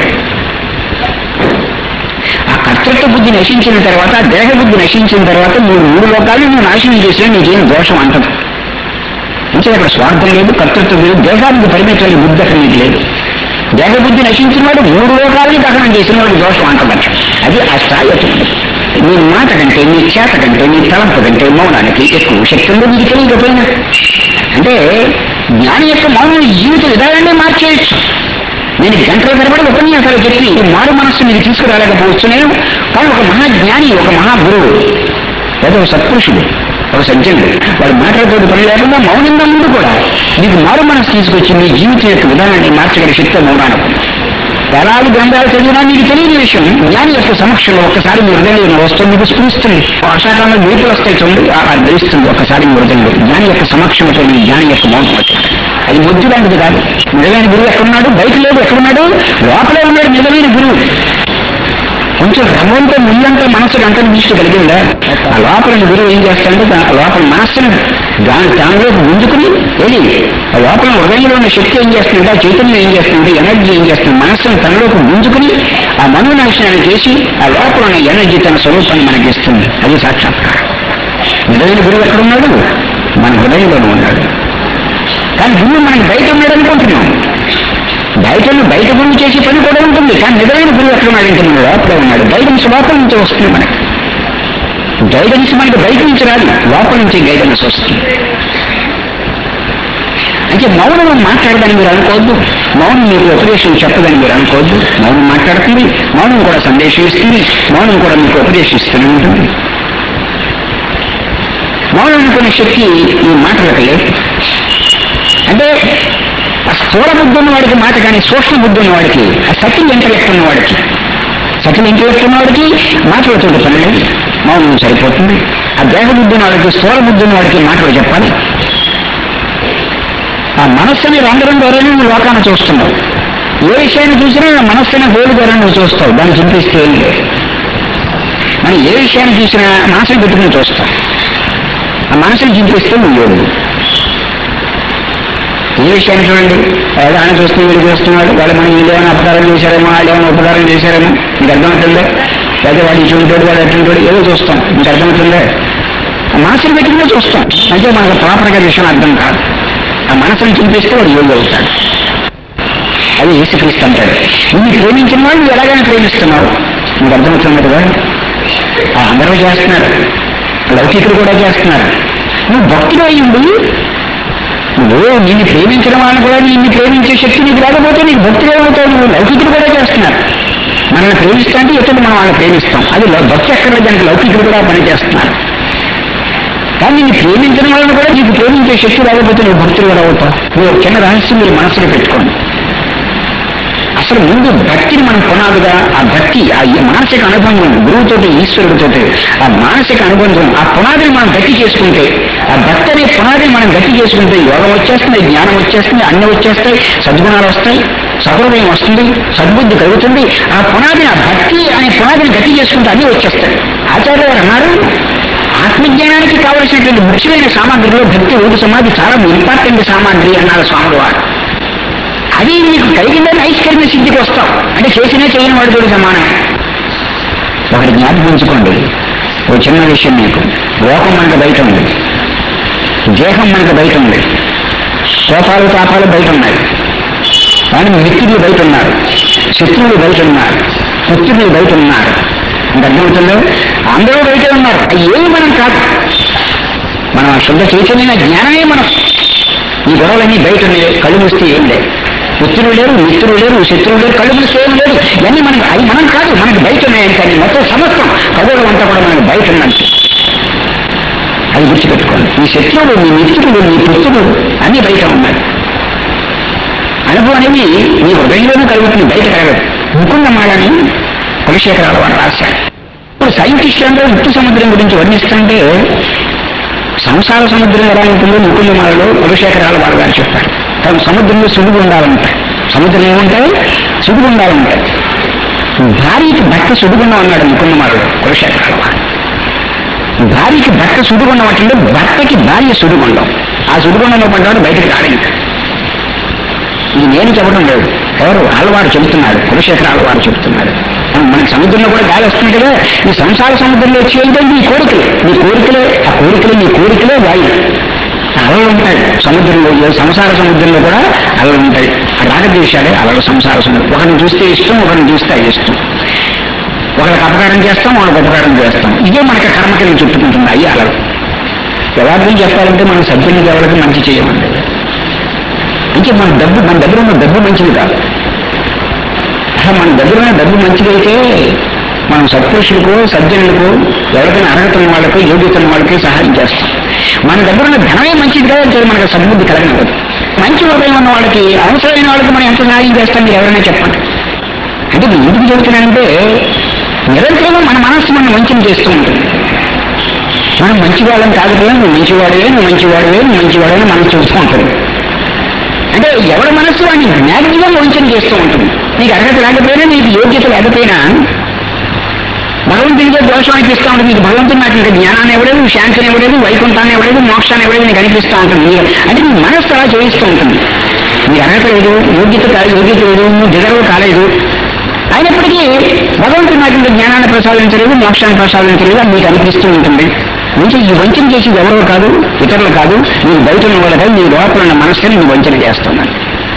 ఆ కర్తృత్వ బుద్ధి నశించిన తర్వాత ఆ దేహ బుద్ధి నశించిన తర్వాత మూడు మూడు లోకాలు నువ్వు నాశనం చేసినా నీకేం దోషం అంటదు అంటే అక్కడ స్వార్థం లేదు కర్తృత్వం లేదు దేహానికి పరిమితమైన బుద్ధి అక్కడ నీకు లేదు దేహ బుద్ధి నశించిన వాడు మూడు లోకాలని దహనం చేసిన వాడు దోషం అంటదట అది ఆ స్థాయి అటువంటి నీ మాట కంటే నీ చేత కంటే నీ తలంపు కంటే మౌనానికి ఎక్కువ శక్తి ఉందో నీకు తెలియకపోయినా అంటే జ్ఞాని యొక్క మౌనం జీవిత విధానాన్ని మార్చేయచ్చు నేను గంటల తరబడి ఉపన్యాసాలు చెప్పి ఈ మారు మనస్సు మీకు తీసుకురాలేకపోవచ్చు నేను కానీ ఒక మహాజ్ఞాని ఒక మహాగురువు లేదా ఒక సత్పురుషుడు ఒక సజ్జనుడు వాడు మాట్లాడుతోటి పని లేకుండా మౌనంగా ముందు కూడా నీకు మారు మనసు తీసుకొచ్చి నీ జీవితం యొక్క విధానాన్ని మార్చగల శక్తి మౌనానికి దళాలు గ్రంథాలు చదివినా మీకు తెలియని విషయం జ్ఞాని యొక్క సమక్షంలో ఒక్కసారి మీ హృదయంలో వస్తుంది మీకు స్ఫూరిస్తుంది వర్షాకాలంలో నీపులు వస్తాయి చూడండి ఆ ఆ ధరిస్తుంది ఒక్కసారి మీ హృదయంలో జ్ఞాని యొక్క సమక్షంతో మీ జ్ఞాని యొక్క మౌనం వచ్చింది అది ముద్దు లాంటిది కాదు నిజమైన గురువు ఎక్కడున్నాడు బయట లేదు ఎక్కడున్నాడు లోపలే ఉన్నాడు నిజమైన గురువు కొంచెం క్రమంతో ముందంతా మనసుకు అంత దృష్టి కలిగిందా ఆ లోపల గురువు ఏం చేస్తాడంటే దా- ఆ లోపల మనస్సును దాని దానిలోకి ముందుకుని ఏది ఆ లోపల హృదయంలో ఉన్న శక్తి ఏం చేస్తుందంటే ఆ చైతన్యం ఏం చేస్తుంది ఎనర్జీ ఏం చేస్తుంది మనస్సును తనలోకి ముందుకుని ఆ మనోనాశనాన్ని చేసి ఆ లోపల ఉన్న ఎనర్జీ తన స్వరూపాన్ని మనకి ఇస్తుంది అది సాక్షాత్కారం నిజమైన గురువు ఎక్కడున్నాడు మన హృదయంలోనే ఉన్నాడు కానీ గురువు మనకి బయట ఉన్నాడు అనుకుంటున్నాం బయట బయట గురువు చేసే పని కూడా ఉంటుంది కానీ నిజమైన గురువు ఎక్కడ ఉన్నాడు ఇంకా మన లోపలే ఉన్నాడు గైడెన్స్ లోపల నుంచి వస్తుంది మనకి గైడెన్స్ మనకి బయట నుంచి రాదు లోపల నుంచి గైడెన్స్ వస్తుంది అంటే మౌనం మాట్లాడదని మీరు అనుకోవద్దు మౌనం మీకు ఉపదేశం చెప్పదని మీరు అనుకోవద్దు మౌనం మాట్లాడుతుంది మౌనం కూడా సందేశం ఇస్తుంది మౌనం కూడా మీకు ఉపదేశిస్తూనే ఉంటుంది మౌనం అనుకునే శక్తి ఈ మాటలకు లేదు అంటే ఆ స్థూల బుద్ధి ఉన్న వాడికి మాట కానీ సూక్ష్మ బుద్ధి ఉన్న వాడికి ఆ సటిల్ ఇంటలెక్ట్ ఉన్న వాడికి సటిల్ ఇంటలెక్ట్ ఉన్న వాడికి మాటలతో పని లేదు మౌనం సరిపోతుంది ఆ దేహ బుద్ధి ఉన్న వాడికి స్థూల బుద్ధి ఉన్న వాడికి మాటలు చెప్పాలి ఆ మనస్సుని రంధ్రం ద్వారానే నువ్వు లోకాన్ని చూస్తున్నావు ఏ విషయాన్ని చూసినా ఆ మనస్సుని హోలు ద్వారా నువ్వు చూస్తావు దాన్ని చింపిస్తే ఏం లేదు మనం ఏ విషయాన్ని చూసినా మనసుని పెట్టుకుని చూస్తాం ఆ మనసుని చింపిస్తే నువ్వు యోగుడు ఏ విషయాన్ని చూడండి ఏదో ఆయన చూస్తే వీడు చూస్తున్నాడు వాళ్ళు మనం వీళ్ళు ఏమైనా అపకారం చేశారేమో వాళ్ళు ఏమైనా ఉపకారం చేశారేమో మీకు అర్థమవుతుందా లేదా వాడు ఇటు ఉంటాడు వాడు అటు ఉంటాడు ఏదో చూస్తాం మీకు అర్థమవుతుందా ఆ మనసుని పెట్టుకునే చూస్తాం అంటే మనకు ప్రాపర్గా విషయం అర్థం కాదు ఆ మనసుని చూపిస్తే వాడు యోగి అవుతాడు అది యేసుక్రీస్తు అంటాడు నిన్ను ప్రేమించిన వాళ్ళు నువ్వు ఎలాగైనా ప్రేమిస్తున్నావు మీకు అర్థమవుతుంది కదా ఆ అందరూ చేస్తున్నారు లౌకికులు కూడా చేస్తున్నారు నువ్వు భక్తుడు అయ్యింది నువ్వు నిన్ను ప్రేమించిన వాళ్ళని కూడా నిన్ను ప్రేమించే శక్తి నీకు రాకపోతే నీకు భక్తులు ఏమవుతావు నువ్వు లౌకికులు కూడా చేస్తున్నారు మనల్ని ప్రేమిస్తా అంటే ఎప్పుడు మనం వాళ్ళని ప్రేమిస్తాం అది లౌ- భక్తి ఎక్కడ దానికి లౌకికులు కూడా పని చేస్తున్నారు కానీ నిన్ను ప్రేమించిన వాళ్ళని కూడా నీకు ప్రేమించే శక్తి రాకపోతే నువ్వు భక్తులు కూడా అవుతావు నువ్వు ఒక చిన్న రహస్యం మీరు మనసులో పెట్టుకోండి అసలు ముందు భక్తిని మనం కొనాలిగా ఆ భక్తి ఆ ఈ మానసిక అనుబంధం గురువుతోటి ఈశ్వరుడితోటి ఆ మానసిక అనుబంధం ఆ పునాదిని మనం గట్టి చేసుకుంటే ఆ భక్తి అనే పునాదిని మనం గట్టి చేసుకుంటే యోగం వచ్చేస్తుంది జ్ఞానం వచ్చేస్తుంది అన్ని వచ్చేస్తాయి సద్గుణాలు వస్తాయి సహృదయం వస్తుంది సద్బుద్ధి కలుగుతుంది ఆ పునాదిని ఆ భక్తి అనే పునాదిని గట్టి చేసుకుంటే అన్ని వచ్చేస్తాయి ఆచార్య గారు అన్నారు ఆత్మజ్ఞానానికి కావలసినటువంటి ముఖ్యమైన సామాగ్రిలో భక్తి రూప సమాధి చాలా ఇంపార్టెంట్ సామాగ్రి అన్నారు స్వాములు వారు అది నీకు కలిగిందని ఐశ్వర్య సిద్ధికి వస్తాం అంటే చేసినా చేయని వాడితో సమానమే ఒకటి జ్ఞాపకం ఉంచుకోండి ఓ చిన్న విషయం మీకు లోకం మనకు బయట ఉంది దేహం మనకు బయట ఉంది కోపాలు తాపాలు బయట ఉన్నాయి కానీ మిత్రులు బయట ఉన్నారు శత్రువులు బయట ఉన్నారు పుత్రులు బయట ఉన్నారు ఇంకా అర్థమవుతుందో అందరూ బయట ఉన్నారు అవి ఏమి మనం కాదు మనం శుద్ధ చైతన్యమైన జ్ఞానమే మనం ఈ గొడవలన్నీ బయట ఉన్నాయి కళ్ళు మూస్తే ఏం లేదు పుత్రులు లేరు మిత్రులు లేరు శత్రువులు లేరు కళ్ళు మూస్తే ఏం లేదు ఇవన్నీ మనకి అవి మనం కాదు మనకి బయట ఉన్నాయని కానీ మొత్తం సమస్తం ఖగోళం అంతా కూడా మనకి బయట ఉన్నట్టు అది గుర్తుపెట్టుకోండి మీ శత్రువులు మీ మిత్రులు మీ పుత్రులు అన్ని బయట ఉన్నాయి అనుభవం అనేది మీ హృదయంలోనే కలుగుతుంది బయట కలగదు ముకుందమాలని కులశేఖరాల వారు రాశారు ఇప్పుడు సైంటిస్టులు అందరూ ఉప్పు సముద్రం గురించి వర్ణిస్తుంటే సంసార సముద్రం ఎలా ఉంటుందో ముకుందమాలలో కులశేఖరాల వారు గారు చెప్పారు తమ సముద్రంలో సుడుగు ఉండాలంటాయి సముద్రం ఏముంటాయి సుడుగు ఉండాలంటాయి భార్యకి భర్త సుడుగుండం అన్నాడు ముకుందమాలలో కులశేఖరాల వారు భార్యకి భర్త సుడుగుండం అంటే భర్తకి భార్య సుడుగుండం ఆ సుడుగుండంలో పడ్డాడు బయటకు రాడు ఇంకా ఇది నేను చెప్పడం లేదు ఎవరు ఆళ్వారు చెబుతున్నాడు కులశేఖర ఆళ్వారు చెబుతున్నాడు మనకి సముద్రంలో కూడా గాలి వస్తుంది కదా ఈ సంసార సముద్రంలో వచ్చి ఏంటంటే నీ కోరికలు నీ కోరికలే ఆ కోరికలే నీ కోరికలే వాయు అలలు ఉంటాయి సముద్రంలో ఈ సంసార సముద్రంలో కూడా అలలు ఉంటాయి ఆ రాగద్వేషాలే అలలు సంసార సముద్రం ఒకరిని చూస్తే ఇష్టం ఒకరిని చూస్తే ఇష్టం ఒకరికి అపకారం చేస్తాం ఒకరికి ఉపకారం చేస్తాం ఇదే మనకి కర్మ కింద చుట్టుకుంటుంది అయ్యి అలలు యథార్థం చెప్పాలంటే మనం సభ్యునికి ఎవరికి మంచి చేయమండి అంటే మన డబ్బు మన దగ్గర ఉన్న డబ్బు మంచిది కాదు అసలు మన దగ్గర ఉన్న డబ్బు మంచిదైతే మనం సత్పురుషులకు సజ్జనులకు ఎవరికైనా అర్హత ఉన్న వాళ్ళకు యోగ్యత ఉన్న వాళ్ళకి సహాయం చేస్తాం మన దగ్గర ఉన్న ధనమే మంచిది కదా అంటే మనకు సద్బుద్ధి కలగనదు మంచి హృదయం ఉన్న వాళ్ళకి అవసరమైన వాళ్ళకి మనం ఎంత సహాయం చేస్తాం మీరు ఎవరైనా చెప్పండి అంటే నేను ఎందుకు చెబుతున్నానంటే నిరంతరం మన మనస్సు మనం వంచన చేస్తూ ఉంటుంది మనం మంచివాళ్ళని కాదు కదా నువ్వు మంచివాడివే నువ్వు మంచివాడివే నువ్వు మంచివాడని మనం చూస్తూ ఉంటుంది అంటే ఎవరి మనస్సు వాడిని మ్యాక్సిమం వంచన చేస్తూ ఉంటుంది నీకు అర్హత లేకపోయినా నీకు యోగ్యత లేకపోయినా భగవంతుడికే దోషం అనిపిస్తూ ఉంటుంది నీకు భగవంతుడు నాకు ఇంకా జ్ఞానాన్ని ఇవ్వలేదు శాంతిని ఇవ్వలేదు వైకుంఠాన్ని ఇవ్వలేదు మోక్షాన్ని ఇవ్వలేదు నీకు అనిపిస్తూ ఉంటుంది నీకు అంటే నీ మనస్సు అలా చేయిస్తూ ఉంటుంది నీకు అర్హత లేదు యోగ్యత కాదు యోగ్యత లేదు నువ్వు డిజర్వ్ కాలేదు అయినప్పటికీ భగవంతుడు నాకు ఇంకా జ్ఞానాన్ని ప్రసాదించలేదు మోక్షాన్ని ప్రసాదించలేదు అని నీకు అనిపిస్తూ ఉంటుంది నుంచి ఈ వంచన చేసేది ఎవరో కాదు ఇతరులు కాదు నీకు బయట ఉన్న వాళ్ళు కాదు నీ లోపల ఉన్న మనస్సుని నువ్వు వంచన చేస్తున్నాను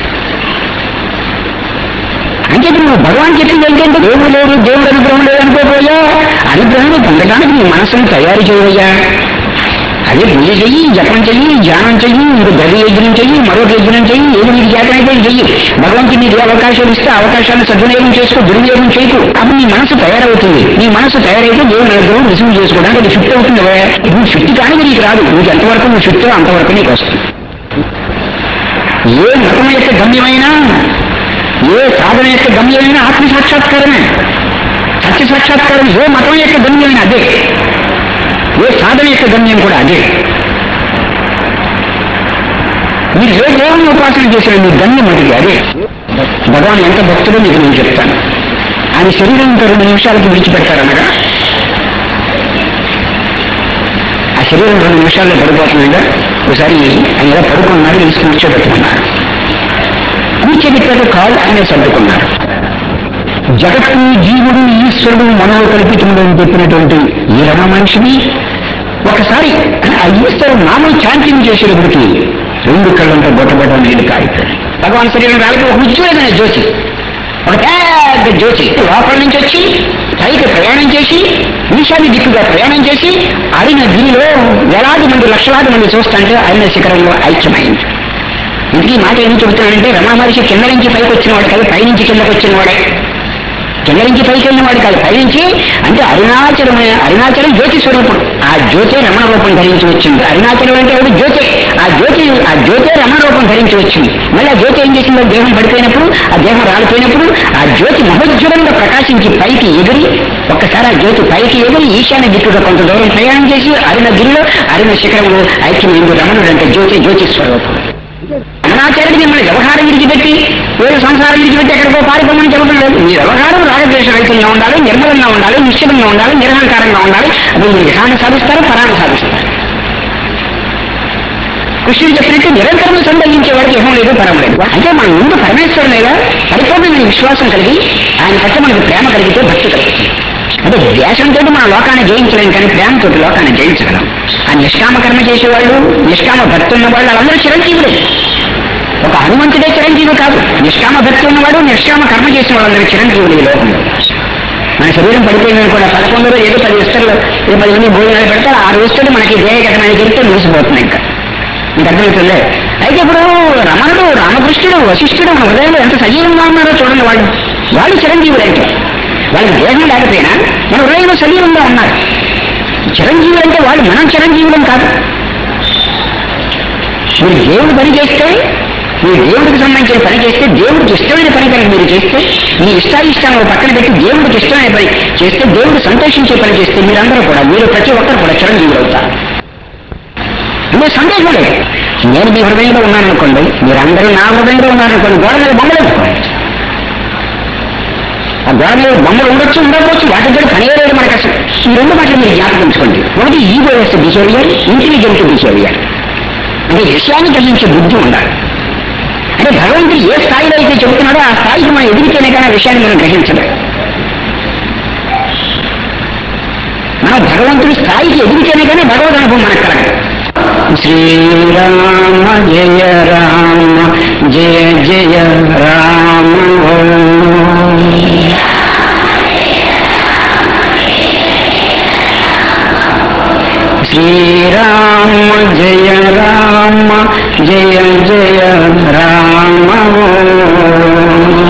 అంటే నువ్వు భగవాన్ చెప్పింది ఏంటంటే దేవుడు లేదు దేవుడు అనుగ్రహం లేదు అనుకోపోయా అనుగ్రహం పొందడానికి నీ మనస్సును తయారు చేయవయ్యా అదే పూజ చెయ్యి జపం చెయ్యి ధ్యానం చెయ్యి ఇంకో గది యజ్ఞం చెయ్యి మరొక యజ్ఞం చెయ్యి ఏది నీకు చేతనైతే చెయ్యి భగవంతుడు నీకు ఏ అవకాశాలు ఇస్తే ఆ అవకాశాన్ని సద్వినియోగం చేసుకో దుర్వినియోగం చేయకు అప్పుడు నీ మనసు తయారవుతుంది నీ మనసు తయారైతే దేవుని అనుగ్రహం రిసీవ్ చేసుకోవడానికి అది ఫిట్ అవుతుంది నువ్వు ఫిట్ కానీ నీకు రాదు నీకు ఎంతవరకు నువ్వు ఫిట్ అంతవరకు నీకు వస్తుంది ఏ మతం యొక్క గమ్యమైనా ఏ సాధన యొక్క గమ్యమైనా ఆత్మ సాక్షాత్కారమే సత్య సాక్షాత్కారం ఏ మతం యొక్క గమ్యమైన అదే ఏ సాధన యొక్క గమ్యం కూడా అదే మీరు ఏ దేవుని ఉపాసన చేసిన మీ గమ్యం అది అదే భగవాన్ ఎంత భక్తుడో మీకు నేను చెప్తాను ఆయన శరీరం ఇంకా రెండు నిమిషాలకి విడిచిపెడతారనగా ఆ శరీరం రెండు నిమిషాల్లో పడిపోతుండగా ఒకసారి ఆయన ఇలా పడుకున్నారు తీసి కూర్చోబెట్టుకున్నారు కూర్చోబెట్టాక కాళ్ళు ఆయన సర్దుకున్నారు జగత్తు జీవుడు ఈశ్వరుడు మనోకల్పితంలో అని చెప్పినటువంటి ఈ రమ మనిషిని ఒకసారి ఆ ఈశ్వరు నామం చాంటింగ్ చేసేటప్పటికి రెండు కళ్ళంతా గొట్టబడ్డ నీళ్ళు కారిపోయాయి భగవాన్ శరీరం రాలికి ఒక ఉజ్వలమైన జ్యోతి ఒక పెద్ద జ్యోతి లోపల నుంచి వచ్చి పైకి ప్రయాణం చేసి ఈశాన్య దిక్కుగా ప్రయాణం చేసి అరిన గిరిలో వేలాది మంది లక్షలాది మంది చూస్తుంటే అరిన శిఖరంలో ఐక్యమైంది ఇంటికి మాట ఏం చెబుతున్నానంటే రమణ మహర్షి కింద నుంచి పైకి వచ్చిన వాడు కాదు పైనుంచి కిందకు వచ్చిన వాడే కింద నుంచి పైకి వెళ్ళిన వాడు కాదు పైనుంచి అంటే అరుణాచలమైన అరుణాచలం జ్యోతి స్వరూపుడు ఆ జ్యోతి రమణ రూపం ధరించి వచ్చింది అరుణాచలం అంటే ఎవరు జ్యోతి ఆ జ్యోతి ఆ జ్యోతి రమణ రూపం ధరించి వచ్చింది మళ్ళీ ఆ జ్యోతి ఏం చేసిందో దేహం పడిపోయినప్పుడు ఆ దేహం రాలిపోయినప్పుడు ఆ జ్యోతి మహోజ్వలంగా ప్రకాశించి పైకి ఎగిరి ఒక్కసారి ఆ జ్యోతి పైకి ఎగిరి ఈశాన్య దిక్కుగా కొంత దూరం ప్రయాణం చేసి అరుణ గిరిలో అరుణ శిఖరంలో ఐక్యమైంది రమణుడు అంటే జ్యోతి జ్యోతి స్వరూపం అనాచార్యుడు మిమ్మల్ని వ్యవహారం విడిచిపెట్టి వేరే సంసారం విడిచిపెట్టి ఎక్కడికో పారిపోమని చెప్పడం లేదు మీ వ్యవహారం రాగద్వేష రహితంగా ఉండాలి నిర్మలంగా ఉండాలి నిశ్చితంగా ఉండాలి నిరహంకారంగా ఉండాలి అది మీరు ఇహాన్ని సాధిస్తారు పరాన్ని సాధిస్తారు కృష్ణుడు చెప్పినట్టు నిరంతరం సందర్శించే వాడికి ఇహం లేదు పరం లేదు అంటే మన ముందు పరమేశ్వరు లేదా పరిపూర్ణమైన విశ్వాసం కలిగి ఆయన పట్ల మనకు ప్రేమ కలిగితే భక్తి కలుగుతుంది అంటే ద్వేషంతో మన లోకాన్ని జయించలేం కానీ ప్రేమతో లోకాన్ని జయించగలం ఆ నిష్కామ కర్మ చేసేవాళ్ళు నిష్కామ భక్తి ఉన్న వాళ్ళు వాళ్ళందరూ చిరంజీవులే ఒక హనుమంతుడే చిరంజీవి కాదు నిష్కామ భక్తి ఉన్నవాడు నిష్కామ కర్మ చేసిన వాళ్ళందరూ చిరంజీవులు ఈ లోకంలో మన శరీరం పడిపోయిందని కూడా పదకొండులో ఏదో పది ఇస్తర్లు ఏదో పది మంది భోజనాలు పెడితే ఆరు వస్తువులు మనకి దేహగతనానికి వెళ్తే ముగిసిపోతుంది ఇంకా మీకు అర్థమవుతుందే అయితే ఇప్పుడు రమణుడు రామకృష్ణుడు వశిష్ఠుడు మన హృదయంలో ఎంత సజీవంగా ఉన్నారో చూడండి వాళ్ళు వాళ్ళు చిరంజీవులు అయితే వాళ్ళకి దేహం లేకపోయినా మన హృదయంలో సజీవంగా ఉన్నారు చిరంజీవులు అంటే వాళ్ళు మనం చిరంజీవులం కాదు మీరు దేవుడు పని చేస్తే మీరు దేవుడికి సంబంధించిన పని చేస్తే దేవుడికి ఇష్టమైన పని కనుక మీరు చేస్తే మీ ఇష్టాయిష్టాలను పక్కన పెట్టి దేవుడికి ఇష్టమైన పని చేస్తే దేవుడు సంతోషించే పని చేస్తే మీరందరూ కూడా మీరు ప్రతి ఒక్కరు కూడా చిరంజీవులు అవుతారు అంటే సందేహం లేదు నేను మీ హృదయంలో ఉన్నాననుకోండి మీరందరూ నా హృదయంలో ఉన్నారనుకోండి గోడ మీద బొమ్మలు పెట్టుకోండి ఆ గోడ మీద బొమ్మలు ఉండొచ్చు ఉండకపోవచ్చు వాటి కూడా పని లేదు మనకు అసలు ఈ రెండు మాటలు మీరు జ్ఞాపకం ఉంచుకోండి ఒకటి ఈగో వేస్తే బిహేవియర్ ఇంటెలిజెంట్ బిహేవియర్ అంటే విషయాన్ని గ్రహించే బుద్ధి ఉండాలి అంటే భగవంతుడు ఏ స్థాయిలో అయితే చెబుతున్నాడో ఆ స్థాయికి మనం ఎదిగితేనే కానీ ఆ విషయాన్ని మనం గ్రహించలేం మనం భగవంతుడి స్థాయికి ఎదిగితేనే కానీ భగవద్ అనుభవం మనకు కలగదు శ్రీరామ జయ రామ జయ జయ రామ ఓం. శ్రీరామ జయ రామ జయ జయ రామ ఓం.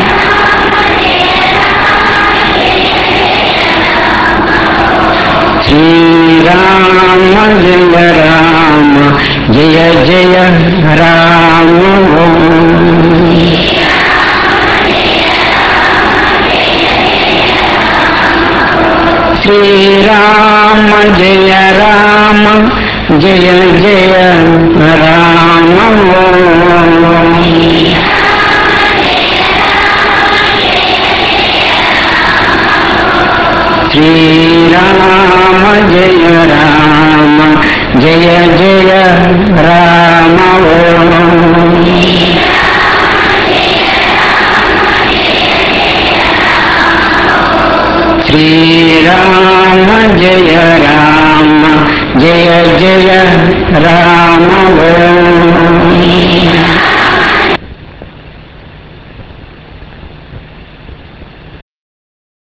శ్రీరామ జయ రామ జయ జయ రామ ఓం. శ్రీరామ జయ రామ జయ జయ రామ ఓం. శ్రీరామ జయ రామ జయ జయ రామ ఓం. శ్రీరామ